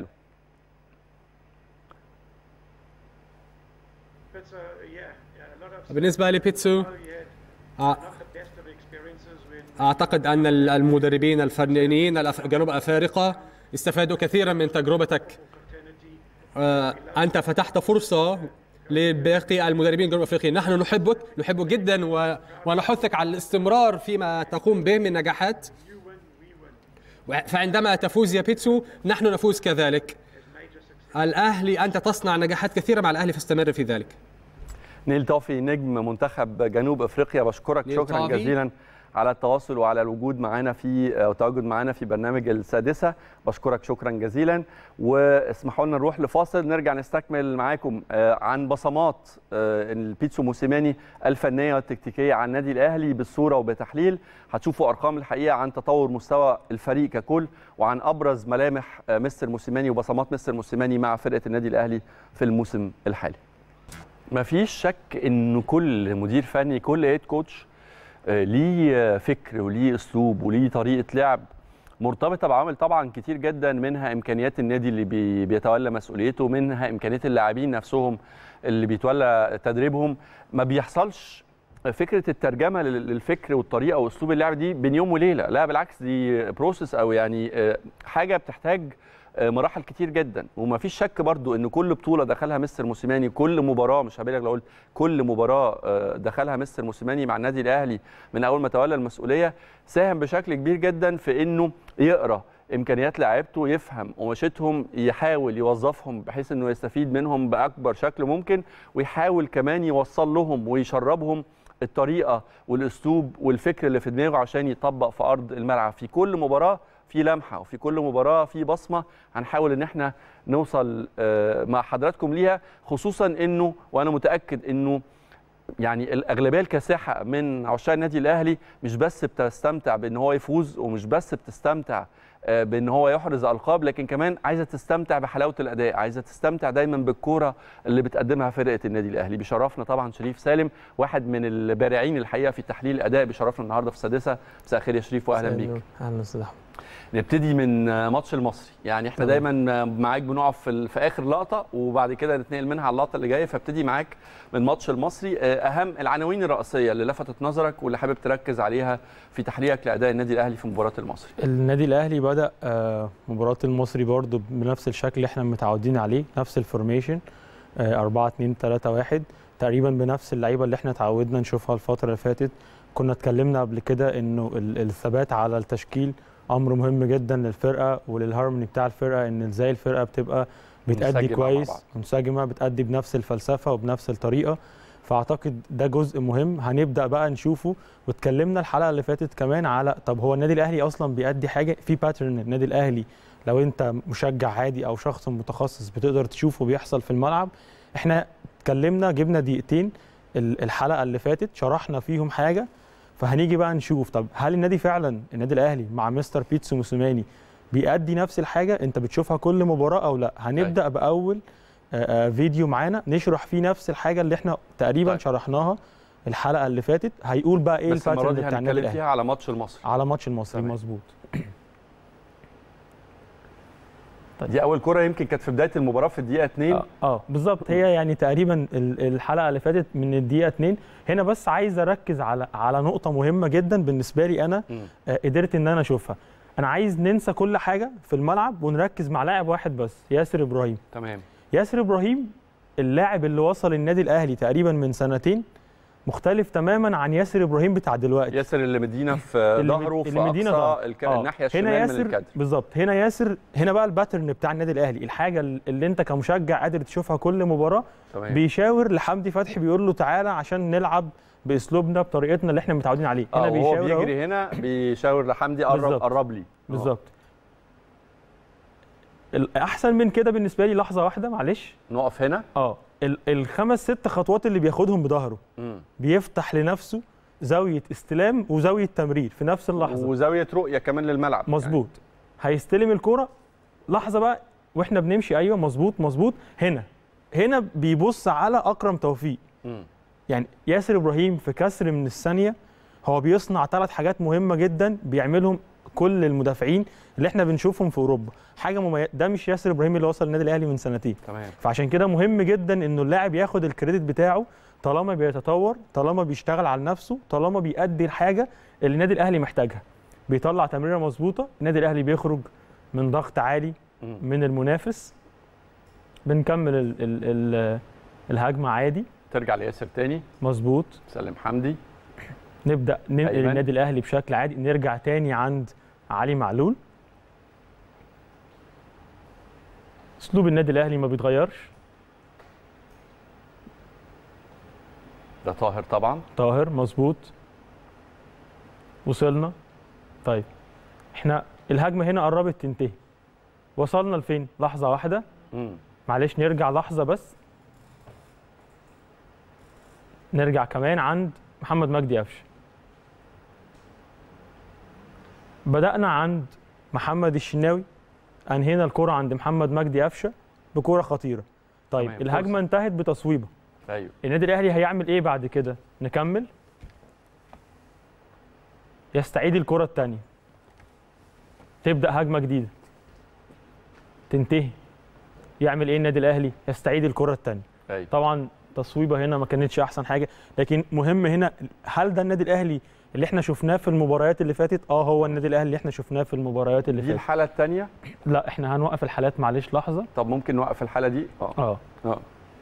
but uh, yeah, yeah, a lot of بالنسبة لبيتسو oh, yeah, أع- not the best of experiences when أعتقد أن ال- المدربين الفنيين الأف- جنوب أفارقة استفادوا كثيرا من تجربتك fraternity آه، أنت فتحت فرصة لباقي المدربين جنوب افريقيا، نحن نحبك، نحبك جدا و... ونحثك على الاستمرار فيما تقوم به من نجاحات. و- فعندما تفوز يا بيتسو نحن نفوز كذلك. الاهلي انت تصنع نجاحات كثيره مع الاهلي فاستمر في ذلك. نيل ضافي نجم منتخب جنوب افريقيا بشكرك نيل شكرا طافي. جزيلا على التواصل وعلى الوجود معانا في او التواجد معانا في برنامج السادسه بشكرك شكرا جزيلا واسمحوا لنا نروح لفاصل نرجع نستكمل معاكم آه، عن بصمات آه، البيتسو موسيماني الفنيه والتكتيكيه عن النادي الاهلي بالصوره وبتحليل هتشوفوا ارقام الحقيقه عن تطور مستوى الفريق ككل وعن ابرز ملامح آه، مستر موسيماني وبصمات مستر موسيماني مع فرقه النادي الاهلي في الموسم الحالي ما فيش شك ان كل مدير فني كل هيد كوتش آه، ليه فكر وليه اسلوب وليه طريقه لعب مرتبطه بعوامل طبعا كتير جدا منها امكانيات النادي اللي بي- بيتولى مسؤوليته منها امكانيات اللاعبين نفسهم اللي بيتولى تدريبهم ما بيحصلش فكره الترجمه لل- للفكر والطريقه واسلوب اللعب دي بين يوم وليله لا بالعكس دي بروسيس او يعني آه، حاجه بتحتاج آه، مراحل كتير جدا وما فيش شك برضو ان كل بطوله دخلها مستر موسيماني كل مباراه مش هبالغ لو قلت كل مباراه آه، دخلها مستر موسيماني مع النادي الاهلي من اول ما تولى المسؤوليه ساهم بشكل كبير جدا في انه يقرا امكانيات لاعيبته يفهم قماشتهم يحاول يوظفهم بحيث انه يستفيد منهم باكبر شكل ممكن ويحاول كمان يوصل لهم ويشربهم الطريقه والاسلوب والفكر اللي في دماغه عشان يطبق في ارض الملعب في كل مباراه في لمحه وفي كل مباراه في بصمه هنحاول ان احنا نوصل آه، مع حضراتكم ليها خصوصا انه وانا متاكد انه يعني الاغلبيه الكاسحه من عشاق النادي الاهلي مش بس بتستمتع بان هو يفوز ومش بس بتستمتع آه، بان هو يحرز القاب لكن كمان عايزه تستمتع بحلاوه الاداء عايزه تستمتع دايما بالكوره اللي بتقدمها فرقه النادي الاهلي بيشرفنا طبعا شريف سالم واحد من البارعين الحقيقه في تحليل الاداء بيشرفنا النهارده في السادسه مساء الخير يا شريف واهلا بيك اهلا استاذ احمد نبتدي من آه، ماتش المصري يعني احنا تمام. دايما آه، معاك بنقف في, ال- في اخر لقطه وبعد كده نتنقل منها على اللقطه اللي جايه فابتدي معاك من ماتش المصري آه، اهم العناوين الرئيسيه اللي لفتت نظرك واللي حابب تركز عليها في تحليلك لاداء النادي الاهلي في مباراه المصري النادي الاهلي بدا آه، مباراه المصري برضو بنفس الشكل اللي احنا متعودين عليه نفس الفورميشن 4 2 3 1 تقريبا بنفس اللعيبه اللي احنا اتعودنا نشوفها الفتره اللي فاتت كنا اتكلمنا قبل كده انه ال- الثبات على التشكيل امر مهم جدا للفرقه وللهارموني بتاع الفرقه ان ازاي الفرقه بتبقى بتأدي منسجمة مع كويس بعض. منسجمه بتأدي بنفس الفلسفه وبنفس الطريقه فاعتقد ده جزء مهم هنبدا بقى نشوفه واتكلمنا الحلقه اللي فاتت كمان على طب هو النادي الاهلي اصلا بيأدي حاجه في باترن النادي الاهلي لو انت مشجع عادي او شخص متخصص بتقدر تشوفه بيحصل في الملعب احنا اتكلمنا جبنا دقيقتين ال- الحلقه اللي فاتت شرحنا فيهم حاجه فهنيجي بقى نشوف طب هل النادي فعلا النادي الاهلي مع مستر بيتسو موسوماني بيأدي نفس الحاجه انت بتشوفها كل مباراه او لا هنبدا باول آه، آه، فيديو معانا نشرح فيه نفس الحاجه اللي احنا تقريبا طيب. شرحناها الحلقه اللي فاتت هيقول بقى ايه بس المره الباترن دي بتاع النادي هنتكلم الاهلي فيها على ماتش المصري على ماتش المصري تمام. مظبوط دي اول كره يمكن كانت في بدايه المباراه في الدقيقه 2 اه, آه بالظبط هي يعني تقريبا ال- الحلقه اللي فاتت من الدقيقه 2 هنا بس عايز اركز على على نقطه مهمه جدا بالنسبه لي انا مم. آه قدرت ان انا اشوفها انا عايز ننسى كل حاجه في الملعب ونركز مع لاعب واحد بس ياسر ابراهيم تمام ياسر ابراهيم اللاعب اللي وصل النادي الاهلي تقريبا من سنتين مختلف تماما عن ياسر ابراهيم بتاع دلوقتي ياسر اللي مدينا في اللي ظهره مد- في اللي مدينا اقصى ظهر. الك... آه. الناحيه هنا الشمال من ياسر الكادر بالظبط هنا ياسر هنا بقى الباترن بتاع النادي الاهلي الحاجه اللي انت كمشجع قادر تشوفها كل مباراه تمام بيشاور لحمدي فتحي بيقول له تعالى عشان نلعب باسلوبنا بطريقتنا اللي احنا متعودين عليه اه هنا وهو بيشاور أهو. بيجري هنا بيشاور لحمدي قرب بالظبط. قرب لي آه. بالظبط الاحسن من كده بالنسبه لي لحظه واحده معلش نقف هنا اه ال- الخمس ست خطوات اللي بياخدهم بظهره مم. بيفتح لنفسه زاويه استلام وزاويه تمرير في نفس اللحظه وزاويه رؤيه كمان للملعب مظبوط هيستلم الكرة لحظة بقى واحنا بنمشي ايوه مظبوط مظبوط هنا هنا بيبص على اكرم توفيق يعني. مم. يعني ياسر ابراهيم في كسر من الثانية هو بيصنع ثلاث حاجات مهمة جدا بيعملهم كل المدافعين اللي احنا بنشوفهم في اوروبا حاجة مميزة ده مش ياسر ابراهيم اللي وصل النادي الاهلي من سنتين تمام فعشان كده مهم جدا انه اللاعب ياخد الكريدت بتاعه طالما بيتطور طالما بيشتغل على نفسه طالما بيأدي الحاجه اللي النادي الاهلي محتاجها بيطلع تمريره مظبوطه النادي الاهلي بيخرج من ضغط عالي مم. من المنافس بنكمل ال ال ال الهجمه عادي ترجع لياسر تاني مظبوط سلم حمدي نبدا ننقل أيمن. النادي الاهلي بشكل عادي نرجع تاني عند علي معلول اسلوب النادي الاهلي ما بيتغيرش ده طاهر طبعا طاهر مظبوط وصلنا طيب احنا الهجمه هنا قربت تنتهي وصلنا لفين لحظه واحده مم. معلش نرجع لحظه بس نرجع كمان عند محمد مجدي قفشه بدأنا عند محمد الشناوي انهينا الكرة عند محمد مجدي قفشه بكرة خطيرة طيب تمام، الهجمة فرصة. انتهت بتصويبة ايوه النادي الاهلي هيعمل ايه بعد كده نكمل يستعيد الكرة الثانية تبدأ هجمة جديدة تنتهي يعمل ايه النادي الاهلي يستعيد الكرة الثانية ايوه طبعا تصويبه هنا ما كانتش احسن حاجه لكن مهم هنا هل ده النادي الاهلي اللي احنا شفناه في المباريات اللي فاتت اه هو النادي الاهلي اللي احنا شفناه في المباريات اللي دي فاتت الحاله الثانيه لا احنا هنوقف الحالات معلش لحظه طب ممكن نوقف الحاله دي اه اه اه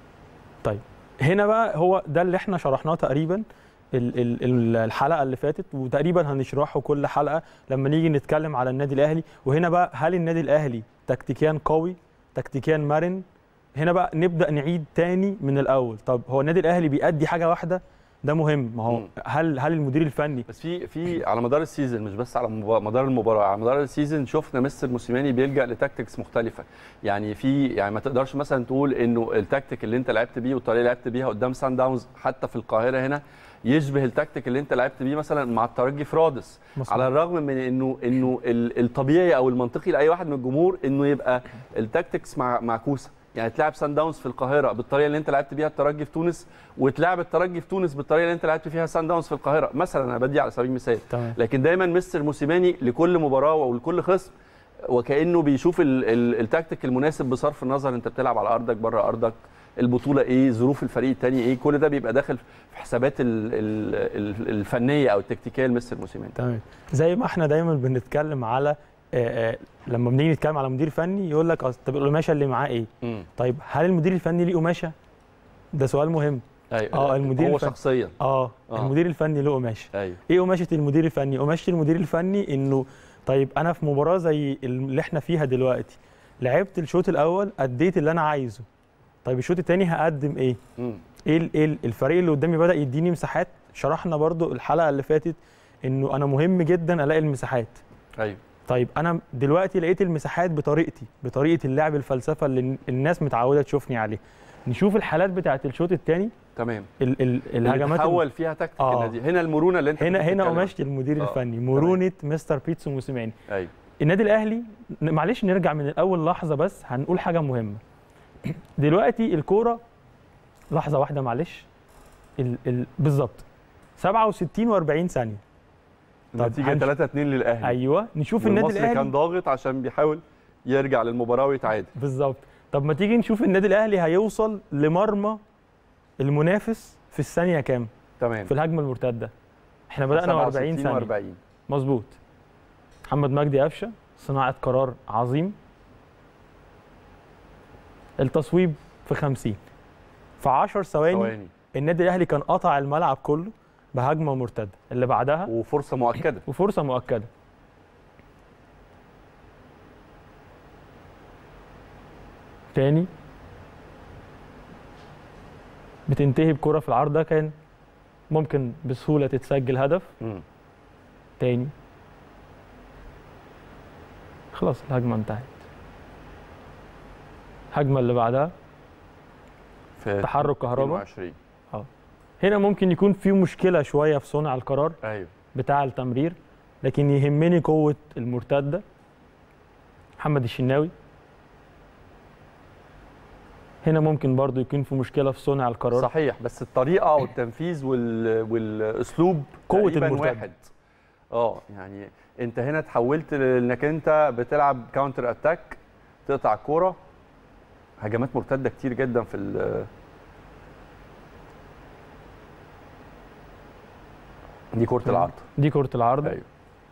طيب هنا بقى هو ده اللي احنا شرحناه تقريبا ال- ال- ال- الحلقه اللي فاتت وتقريبا هنشرحه كل حلقه لما نيجي نتكلم على النادي الاهلي وهنا بقى هل النادي الاهلي تكتيكيا قوي تكتيكيا مرن هنا بقى نبدا نعيد تاني من الاول طب هو النادي الاهلي بيأدي حاجه واحده ده مهم ما هو مم. هل هل المدير الفني بس في في على مدار السيزون مش بس على مب- مدار المباراه على مدار السيزون شفنا مستر موسيماني بيلجا لتاكتكس مختلفه يعني في يعني ما تقدرش مثلا تقول انه التكتيك اللي انت لعبت بيه والطريقه اللي لعبت بيها قدام سان داونز حتى في القاهره هنا يشبه التكتيك اللي انت لعبت بيه مثلا مع الترجي في رادس مظبوط. على الرغم من انه انه ال- الطبيعي او المنطقي لاي واحد من الجمهور انه يبقى التكتكس مع معكوسه يعني تلعب سان داونز في القاهره بالطريقه اللي انت لعبت بيها الترجي في تونس وتلعب الترجي في تونس بالطريقه اللي انت لعبت فيها سان داونز في القاهره مثلا انا بدي على سبيل المثال تمام لكن دايما مستر موسيماني لكل مباراه ولكل خصم وكانه بيشوف ال- ال- التكتيك المناسب بصرف النظر انت بتلعب على ارضك بره ارضك البطوله ايه ظروف الفريق الثاني ايه كل ده بيبقى داخل في حسابات ال- ال- ال- الفنيه او التكتيكيه لمستر موسيماني تمام زي ما احنا دايما بنتكلم على آه، آه، لما بنيجي نتكلم على مدير فني يقول لك أصل طب القماشه اللي معاه ايه طيب هل المدير الفني ليه قماشه ده سؤال مهم ايوه اه، المدير هو الفني. شخصيا اه, آه. المدير الفني له قماشه ايوه ايه قماشه المدير الفني قماشه المدير الفني انه طيب انا في مباراه زي اللي احنا فيها دلوقتي لعبت الشوط الاول اديت اللي انا عايزه طيب الشوط الثاني هقدم ايه مم. ايه ال- ايه ال- الفريق اللي قدامي بدا يديني مساحات شرحنا برضو الحلقه اللي فاتت انه انا مهم جدا الاقي المساحات ايوه طيب انا دلوقتي لقيت المساحات بطريقتي بطريقه اللعب الفلسفه اللي الناس متعوده تشوفني عليه نشوف الحالات بتاعه الشوط الثاني تمام ال ال الهجمات ال- حول فيها تكتيك آه. النادي هنا المرونه اللي انت هنا كنت هنا بتتكلم قماشه المدير آه، الفني مرونه مستر بيتسو موسيماني عنها. ايوه النادي الاهلي ن- معلش نرجع من الاول لحظه بس هنقول حاجه مهمه دلوقتي الكوره لحظه واحده معلش ال ال بالظبط 67 و40 ثانيه طب النتيجه هنش- 3 2 للاهلي ايوه نشوف النادي والمصري كان الاهلي ضاغط عشان بيحاول يرجع للمباراه ويتعادل بالظبط طب ما تيجي نشوف النادي الاهلي هيوصل لمرمى المنافس في الثانيه كام تمام في الهجمه المرتده احنا بدانا 40 ثانيه 40 مظبوط محمد مجدي قفشه صناعه قرار عظيم التصويب في 50 في 10 ثواني ثواني النادي الاهلي كان قطع الملعب كله بهجمه مرتده اللي بعدها وفرصه مؤكده وفرصه مؤكده تاني بتنتهي بكره في العرض ده كان ممكن بسهوله تتسجل هدف مم. تاني خلاص الهجمه انتهت الهجمه اللي بعدها في تحرك كهرباء 22 هنا ممكن يكون في مشكله شويه في صنع القرار ايوه بتاع التمرير لكن يهمني قوه المرتده محمد الشناوي هنا ممكن برضو يكون في مشكله في صنع القرار صحيح بس الطريقه والتنفيذ وال... والاسلوب قوة تقريباً المرتد. واحد اه يعني انت هنا تحولت لانك انت بتلعب كاونتر اتاك تقطع الكوره هجمات مرتده كتير جدا في ال... دي كره العرض دي كره العرض ايوه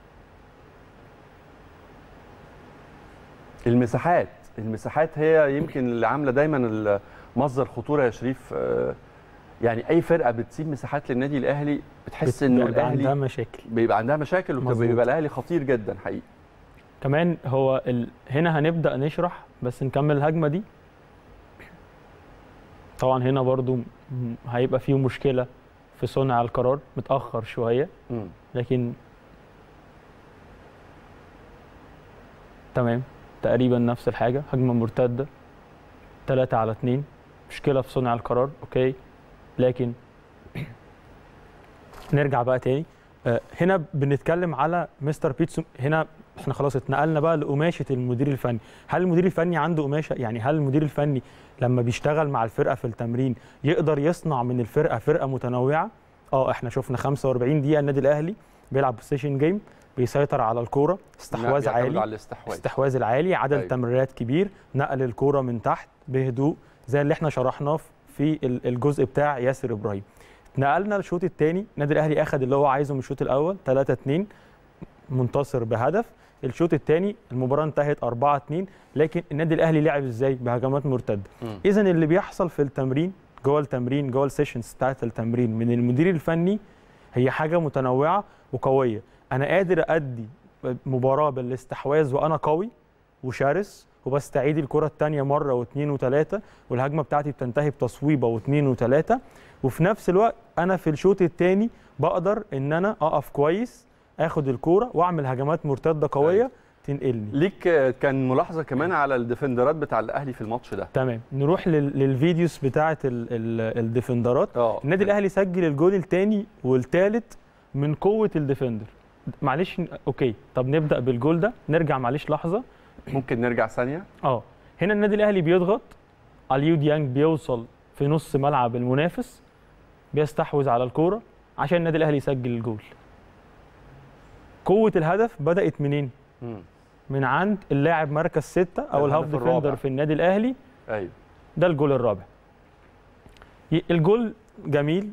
المساحات المساحات هي يمكن اللي عامله دايما مصدر خطوره يا شريف آه، يعني اي فرقه بتسيب مساحات للنادي الاهلي بتحس انه بيبقى عندها الاهلي مشاكل بيبقى عندها مشاكل مظبوط. وبيبقى الاهلي خطير جدا حقيقي كمان هو ال... هنا هنبدا نشرح بس نكمل الهجمه دي طبعا هنا برضو م- هيبقى فيه مشكله في صنع القرار متاخر شويه مم. لكن تمام تقريبا نفس الحاجه هجمه مرتده 3 على 2 مشكله في صنع القرار اوكي لكن نرجع بقى تاني آه، هنا بنتكلم على مستر بيتسو هنا احنا خلاص اتنقلنا بقى لقماشه المدير الفني هل المدير الفني عنده قماشه يعني هل المدير الفني لما بيشتغل مع الفرقه في التمرين يقدر يصنع من الفرقه فرقه متنوعه اه احنا شفنا 45 دقيقه النادي الاهلي بيلعب بوزيشن جيم بيسيطر على الكوره استحواذ بيعتمد عالي على الاستحواذ استحواذ العالي عدد أيوة. أيوة. تمريرات كبير نقل الكوره من تحت بهدوء زي اللي احنا شرحناه في ال- الجزء بتاع ياسر ابراهيم نقلنا الشوط الثاني النادي الاهلي اخذ اللي هو عايزه من الشوط الاول 3 2 منتصر بهدف الشوط الثاني المباراه انتهت 4 2 لكن النادي الاهلي لعب ازاي بهجمات مرتده مم. اذا اللي بيحصل في التمرين جوه التمرين جوه السيشنز بتاعت التمرين من المدير الفني هي حاجه متنوعه وقويه انا قادر ادي مباراه بالاستحواذ وانا قوي وشرس وبستعيد الكره الثانيه مره واثنين وثلاثه والهجمه بتاعتي بتنتهي بتصويبه واثنين وثلاثه وفي نفس الوقت انا في الشوط الثاني بقدر ان انا اقف كويس اخد الكوره واعمل هجمات مرتده قويه أيوة. تنقلني ليك آه، كان ملاحظه كمان على الديفندرات بتاع الاهلي في الماتش ده تمام نروح لل- للفيديوز بتاعه ال- ال- الديفندرات اه النادي الاهلي سجل الجول الثاني والثالث من قوه الديفندر معلش اوكي طب نبدا بالجول ده نرجع معلش لحظه ممكن نرجع ثانيه اه هنا النادي الاهلي بيضغط اليو ديانج بيوصل في نص ملعب المنافس بيستحوذ على الكوره عشان النادي الاهلي يسجل الجول قوه الهدف بدات منين مم. من عند اللاعب مركز ستة او الهاف الهدف الرابع. ديفندر في النادي الاهلي ايوه ده الجول الرابع ي- الجول جميل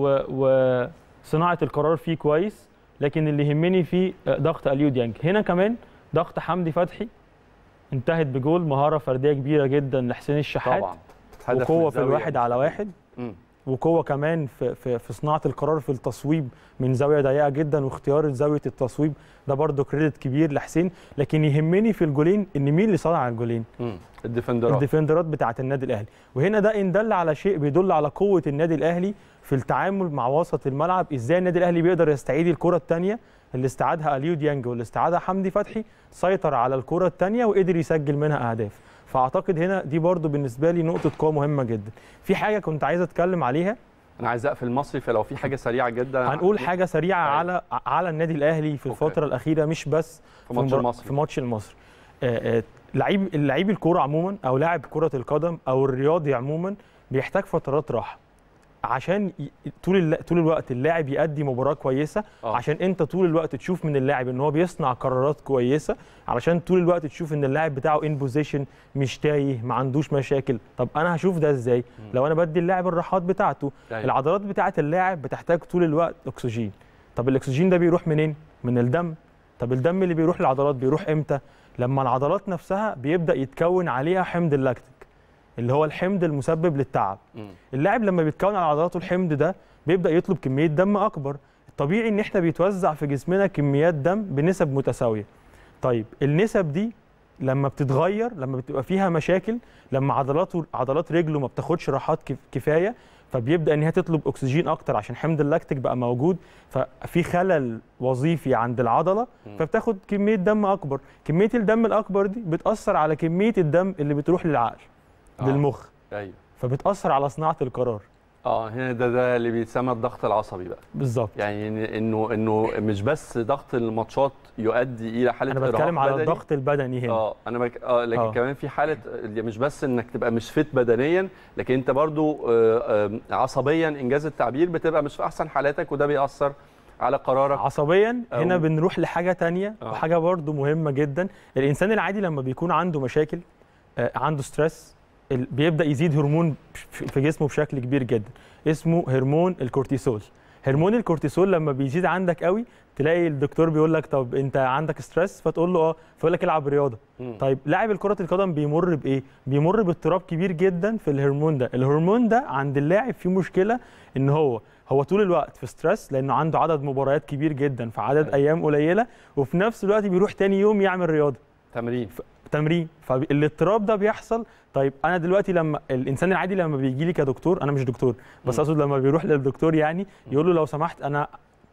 وصناعه القرار فيه كويس لكن اللي يهمني فيه آه، ضغط اليو ديانج هنا كمان ضغط حمدي فتحي انتهت بجول مهاره فرديه كبيره جدا لحسين الشحات طبعا هدف وقوه من في زاوية الواحد على مستحيل. واحد مم. وقوه كمان في في في صناعه القرار في التصويب من زاويه ضيقه جدا واختيار زاويه التصويب ده برده كريدت كبير لحسين لكن يهمني في الجولين ان مين اللي صنع الجولين مم. الديفندرات الديفندرات بتاعه النادي الاهلي وهنا ده ان دل على شيء بيدل على قوه النادي الاهلي في التعامل مع وسط الملعب ازاي النادي الاهلي بيقدر يستعيد الكره الثانيه اللي استعادها اليو ديانج واللي استعادها حمدي فتحي سيطر على الكره الثانيه وقدر يسجل منها اهداف فاعتقد هنا دي برضو بالنسبه لي نقطه قوه مهمه جدا في حاجه كنت عايز اتكلم عليها انا عايز اقفل المصري فلو في حاجه سريعه جدا هنقول حاجه سريعه أيوة. على على النادي الاهلي في أوكي. الفتره الاخيره مش بس في ماتش مبار- المصري في ماتش المصري آه، آه، لعيب اللعيب الكوره عموما او لاعب كره القدم او الرياضي عموما بيحتاج فترات راحه عشان ي- طول الل- طول الوقت اللاعب يأدي مباراه كويسه آه. عشان انت طول الوقت تشوف من اللاعب ان هو بيصنع قرارات كويسه علشان طول الوقت تشوف ان اللاعب بتاعه ان بوزيشن مش تايه ما عندوش مشاكل طب انا هشوف ده ازاي لو انا بدي اللاعب الراحات بتاعته أيوة. العضلات بتاعه اللاعب بتحتاج طول الوقت اكسجين طب الاكسجين ده بيروح منين من الدم طب الدم اللي بيروح للعضلات بيروح امتى لما العضلات نفسها بيبدا يتكون عليها حمض اللاكتيك اللي هو الحمض المسبب للتعب مم. اللاعب لما بيتكون على عضلاته الحمض ده بيبدا يطلب كميه دم اكبر الطبيعي ان احنا بيتوزع في جسمنا كميات دم بنسب متساويه طيب النسب دي لما بتتغير لما بتبقى فيها مشاكل لما عضلاته عضلات رجله ما بتاخدش راحات كف- كفايه فبيبدا ان هي تطلب اكسجين اكتر عشان حمض اللاكتيك بقى موجود ففي خلل وظيفي عند العضله فبتاخد كميه دم اكبر كميه الدم الاكبر دي بتاثر على كميه الدم اللي بتروح للعقل آه. للمخ ايوه فبتاثر على صناعه القرار اه هنا ده ده اللي بيتسمى الضغط العصبي بقى بالظبط يعني إن- انه انه مش بس ضغط الماتشات يؤدي الى حاله انا إرهاق بتكلم على بدني. الضغط البدني هنا اه انا بك... اه لكن آه. آه. كمان في حاله مش بس انك تبقى مش فت بدنيا لكن انت برضو آه، آه، عصبيا انجاز التعبير بتبقى مش في احسن حالاتك وده بيأثر على قرارك عصبيا أو- هنا بنروح لحاجه تانية آه. وحاجه برضو مهمه جدا الانسان العادي لما بيكون عنده مشاكل آه، عنده ستريس ال- بيبدا يزيد هرمون في في جسمه بشكل كبير جدا اسمه هرمون الكورتيسول هرمون الكورتيسول لما بيزيد عندك قوي تلاقي الدكتور بيقول لك طب انت عندك ستريس فتقول له اه فيقول لك العب رياضه مم. طيب لاعب كره القدم بيمر بايه بيمر باضطراب كبير جدا في الهرمون ده الهرمون ده عند اللاعب فيه مشكله ان هو هو طول الوقت في ستريس لانه عنده عدد مباريات كبير جدا في عدد أيوة. ايام قليله وفي نفس الوقت بيروح تاني يوم يعمل رياضه تمرين تمرين فالاضطراب ده بيحصل طيب انا دلوقتي لما الانسان العادي لما بيجي لي كدكتور انا مش دكتور بس مم. اقصد لما بيروح للدكتور يعني يقول له لو سمحت انا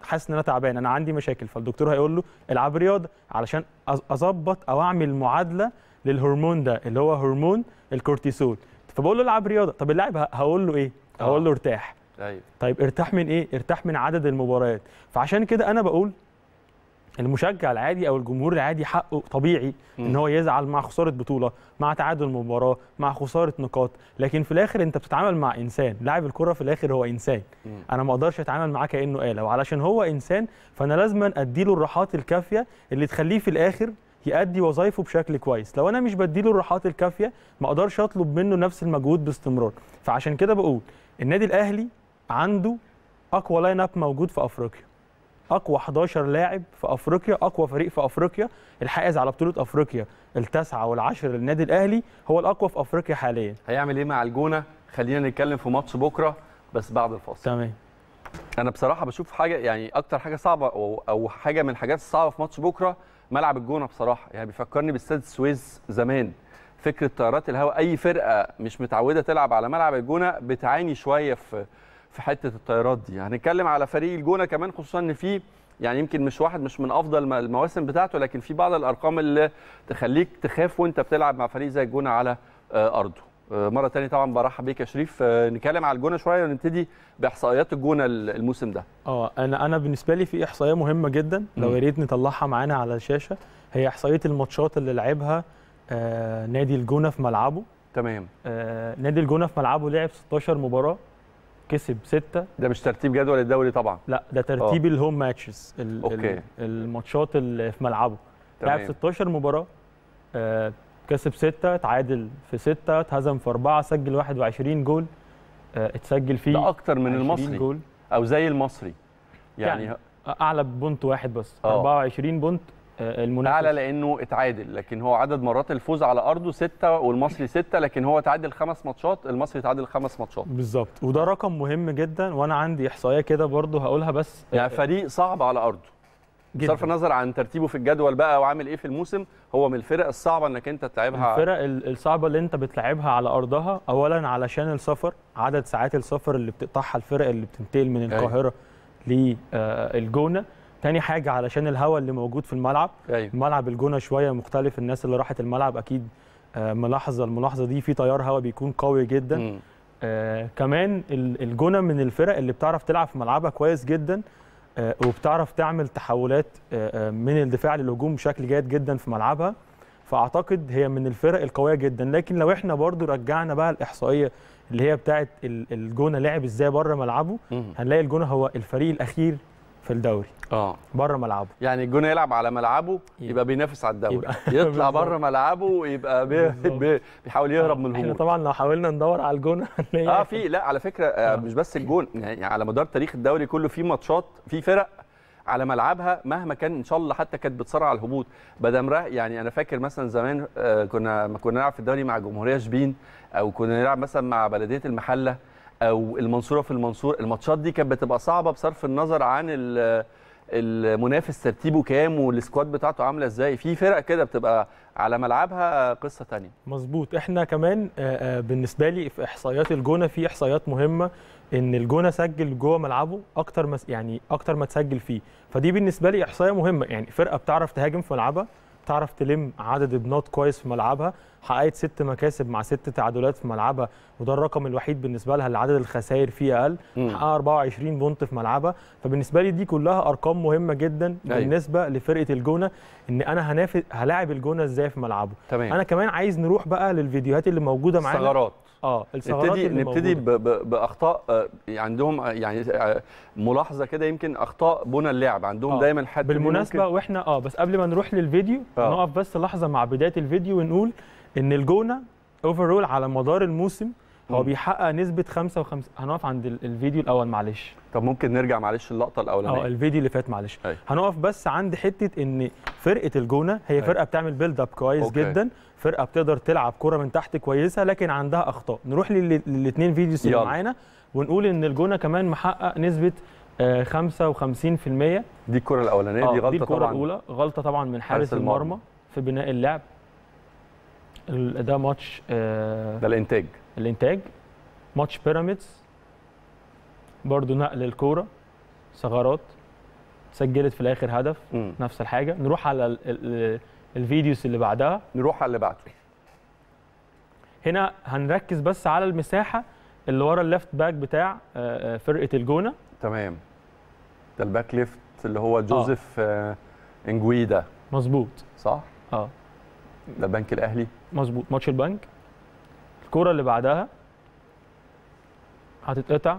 حاسس ان انا تعبان انا عندي مشاكل فالدكتور هيقول له العب رياضه علشان أز- اظبط او اعمل معادله للهرمون ده اللي هو هرمون الكورتيسول فبقول له العب رياضه طب اللاعب ه- هقول له ايه هقول له ارتاح ايوه طيب ارتاح من ايه ارتاح من عدد المباريات فعشان كده انا بقول المشجع العادي او الجمهور العادي حقه طبيعي ان مم. هو يزعل مع خساره بطوله مع تعادل مباراه مع خساره نقاط لكن في الاخر انت بتتعامل مع انسان لاعب الكره في الاخر هو انسان مم. انا ما اقدرش اتعامل معاه كانه اله وعلشان هو انسان فانا لازم اديله الراحات الكافيه اللي تخليه في الاخر يأدي وظائفه بشكل كويس لو انا مش بديله الراحات الكافيه ما اقدرش اطلب منه نفس المجهود باستمرار فعشان كده بقول النادي الاهلي عنده اقوى لاين اب موجود في افريقيا اقوى 11 لاعب في افريقيا اقوى فريق في افريقيا الحائز على بطوله افريقيا التاسعه والعاشره للنادي الاهلي هو الاقوى في افريقيا حاليا هيعمل ايه مع الجونه خلينا نتكلم في ماتش بكره بس بعد الفاصل تمام انا بصراحه بشوف حاجه يعني اكتر حاجه صعبه او, أو حاجه من الحاجات الصعبه في ماتش بكره ملعب الجونه بصراحه يعني بيفكرني باستاد السويس زمان فكره طيارات الهواء اي فرقه مش متعوده تلعب على ملعب الجونه بتعاني شويه في في حته الطيارات دي هنتكلم على فريق الجونه كمان خصوصا ان في يعني يمكن مش واحد مش من افضل الم- المواسم بتاعته لكن في بعض الارقام اللي تخليك تخاف وانت بتلعب مع فريق زي الجونه على آه، ارضه آه، مره تانية طبعا برحب بيك يا شريف آه، نتكلم على الجونه شويه ونبتدي باحصائيات الجونه الموسم ده اه انا انا بالنسبه لي في احصائيه مهمه جدا لو مم. يا ريت نطلعها معانا على الشاشه هي احصائيه الماتشات اللي لعبها آه نادي الجونه في ملعبه تمام آه نادي الجونه في ملعبه لعب 16 مباراه كسب 6 ده مش ترتيب جدول الدوري طبعا لا ده ترتيب الهوم ماتشز ال- أوكي. ال- الماتشات اللي في ملعبه لعب تمام 16 مباراه آه كسب 6 تعادل في 6 اتهزم في 4 سجل 21 جول آه اتسجل فيه ده اكتر من 20 المصري جول او زي المصري يعني, يعني اعلى بونت واحد بس آه. 24 بونت آه المنافس اعلى لانه اتعادل لكن هو عدد مرات الفوز على ارضه ستة والمصري ستة لكن هو تعادل خمس ماتشات المصري تعادل خمس ماتشات بالظبط وده رقم مهم جدا وانا عندي احصائيه كده برضو هقولها بس يعني فريق صعب على ارضه جداً. بصرف النظر عن ترتيبه في الجدول بقى وعامل ايه في الموسم هو من الفرق الصعبه انك انت تلعبها الفرق ال- الصعبه اللي انت بتلعبها على ارضها اولا علشان السفر عدد ساعات السفر اللي بتقطعها الفرق اللي بتنتقل من أيوة. القاهره للجونه تاني حاجه علشان الهواء اللي موجود في الملعب ايوه ملعب الجونه شويه مختلف الناس اللي راحت الملعب اكيد آه، ملاحظه الملاحظه دي في تيار هواء بيكون قوي جدا مم. آه كمان ال- الجونه من الفرق اللي بتعرف تلعب في ملعبها كويس جدا آه وبتعرف تعمل تحولات آه آه، من الدفاع للهجوم بشكل جيد جدا في ملعبها فاعتقد هي من الفرق القويه جدا لكن لو احنا برضو رجعنا بقى الاحصائيه اللي هي بتاعه ال- الجونه لعب ازاي بره ملعبه مم. هنلاقي الجونه هو الفريق الاخير في الدوري اه بره ملعبه يعني الجون يلعب على ملعبه يبقى بينافس على الدوري يبقى- يطلع بالظبط. بره ملعبه ويبقى بي بالظبط. بي بيحاول يهرب من احنا الهجوم طبعا لو حاولنا ندور على الجونه هنلاقي اه في لا على فكره آه مش بس الجون يعني على مدار تاريخ الدوري كله في ماتشات في فرق على ملعبها مهما كان ان شاء الله حتى كانت بتصارع على الهبوط بدل را- يعني انا فاكر مثلا زمان آه كنا ما كنا نلعب في الدوري مع جمهوريه شبين او كنا نلعب مثلا مع بلديه المحله او المنصوره في المنصور الماتشات دي كانت بتبقى صعبه بصرف النظر عن ال- المنافس ترتيبه كام والسكواد بتاعته عامله ازاي في فرق كده بتبقى على ملعبها قصه تانية مظبوط احنا كمان آه، آه، بالنسبه لي في احصائيات الجونه في احصائيات مهمه ان الجونه سجل جوه ملعبه اكتر ما يعني اكتر ما تسجل فيه فدي بالنسبه لي احصائيه مهمه يعني فرقه بتعرف تهاجم في ملعبها بتعرف تلم عدد بنات كويس في ملعبها حققت ست مكاسب مع ست تعادلات في ملعبها وده الرقم الوحيد بالنسبه لها اللي عدد الخسائر فيه اقل مم. حققها 24 بونت في ملعبها فبالنسبه لي دي كلها ارقام مهمه جدا أيوة. بالنسبه لفرقه الجونه ان انا هنافس هلاعب الجونه ازاي في ملعبه تمام انا كمان عايز نروح بقى للفيديوهات اللي موجوده معانا ثغرات اه الثغرات نبتدي اللي نبتدي موجودة. ب- ب- باخطاء آه، عندهم آه، يعني آه، ملاحظه كده يمكن اخطاء بنى اللعب عندهم آه. دايما حد بالمناسبه واحنا اه بس قبل ما نروح للفيديو آه. نقف بس لحظه مع بدايه الفيديو ونقول ان الجونه اوفرول على مدار الموسم هو مم. بيحقق نسبه 55 هنقف عند ال- الفيديو الاول معلش طب ممكن نرجع معلش اللقطه اه الاولانيه الفيديو اللي فات معلش أيوة. هنقف بس عند حته ان فرقه الجونه هي أيوة. فرقه بتعمل بيلد اب كويس أوكي. جدا فرقه بتقدر تلعب كره من تحت كويسه لكن عندها اخطاء نروح للاثنين فيديوز اللي يلا. معانا ونقول ان الجونه كمان محقق نسبه آه، 55% دي الكره الاولانيه آه، دي غلطه الكرة طبعا الاولى غلطه طبعا من حارس حارس المرمى. المرمى في بناء اللعب ال- ده ماتش آه، ده الانتاج الانتاج ماتش بيراميدز برضو نقل الكوره ثغرات سجلت في الاخر هدف مم. نفس الحاجه نروح على ال ال الفيديوز اللي بعدها نروح على اللي بعده هنا هنركز بس على المساحه اللي ورا الليفت باك بتاع آه، آه، فرقه الجونه تمام ده الباك ليفت اللي هو جوزيف آه. انجويدا مظبوط صح اه ده البنك الاهلي مظبوط ماتش البنك الكرة اللي بعدها هتتقطع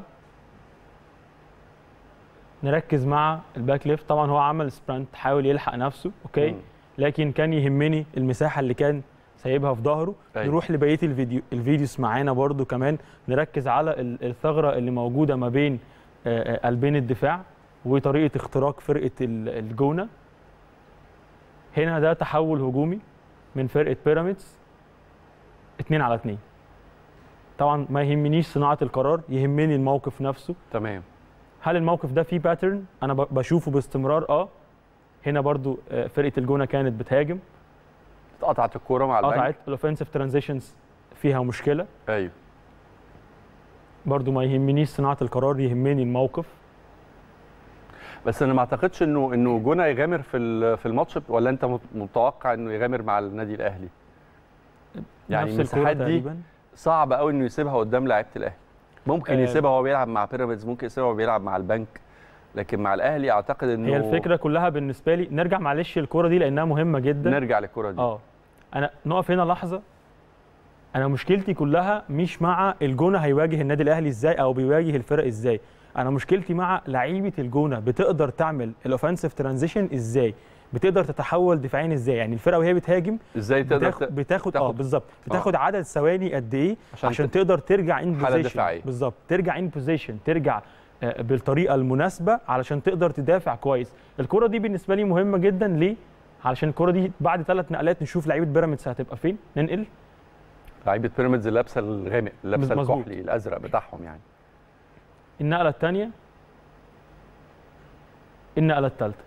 نركز مع الباك ليفت طبعا هو عمل سبرنت حاول يلحق نفسه اوكي مم. لكن كان يهمني المساحه اللي كان سايبها في ظهره أيوة. نروح لبقيه الفيديو الفيديوز معانا برضو كمان نركز على ال- الثغره اللي موجوده ما بين آه، آه، قلبين الدفاع وطريقه اختراق فرقه ال- الجونه هنا ده تحول هجومي من فرقه بيراميدز اتنين على اتنين طبعا ما يهمنيش صناعه القرار يهمني الموقف نفسه تمام هل الموقف ده فيه باترن انا ب- بشوفه باستمرار اه هنا برضو آه، فرقه الجونه كانت بتهاجم اتقطعت الكوره مع البنك قطعت الاوفنسيف ترانزيشنز فيها مشكله ايوه برضو ما يهمنيش صناعه القرار يهمني الموقف بس انا ما اعتقدش انه انه جونه يغامر في ال- في الماتش ولا انت مت- متوقع انه يغامر مع النادي الاهلي يعني نفس الكرة المساحات دي تقريبا صعب قوي انه يسيبها قدام لعيبه الاهلي ممكن آه. يسيبها وهو بيلعب مع بيراميدز ممكن يسيبها وهو بيلعب مع البنك لكن مع الاهلي اعتقد انه هي الفكره كلها بالنسبه لي نرجع معلش الكوره دي لانها مهمه جدا نرجع للكره دي اه انا نقف هنا لحظه انا مشكلتي كلها مش مع الجونه هيواجه النادي الاهلي ازاي او بيواجه الفرق ازاي انا مشكلتي مع لعيبه الجونه بتقدر تعمل الاوفنسيف ترانزيشن ازاي بتقدر تتحول دفاعيا ازاي يعني الفرقه وهي بتهاجم ازاي تقدر بتاخد ت- بتاخد اه تاخد- بالظبط بتاخد عدد ثواني قد ايه عشان عشان, ت- تقدر ترجع ان حالة بوزيشن دفاعية. بالظبط ترجع ان بوزيشن ترجع آه، بالطريقه المناسبه علشان تقدر تدافع كويس الكره دي بالنسبه لي مهمه جدا ليه علشان الكره دي بعد ثلاث نقلات نشوف لعيبه بيراميدز هتبقى فين ننقل لعيبه بيراميدز اللي لابسه الغامق اللي لابسه مظبوط. الكحلي الازرق بتاعهم يعني النقله الثانيه النقله الثالثه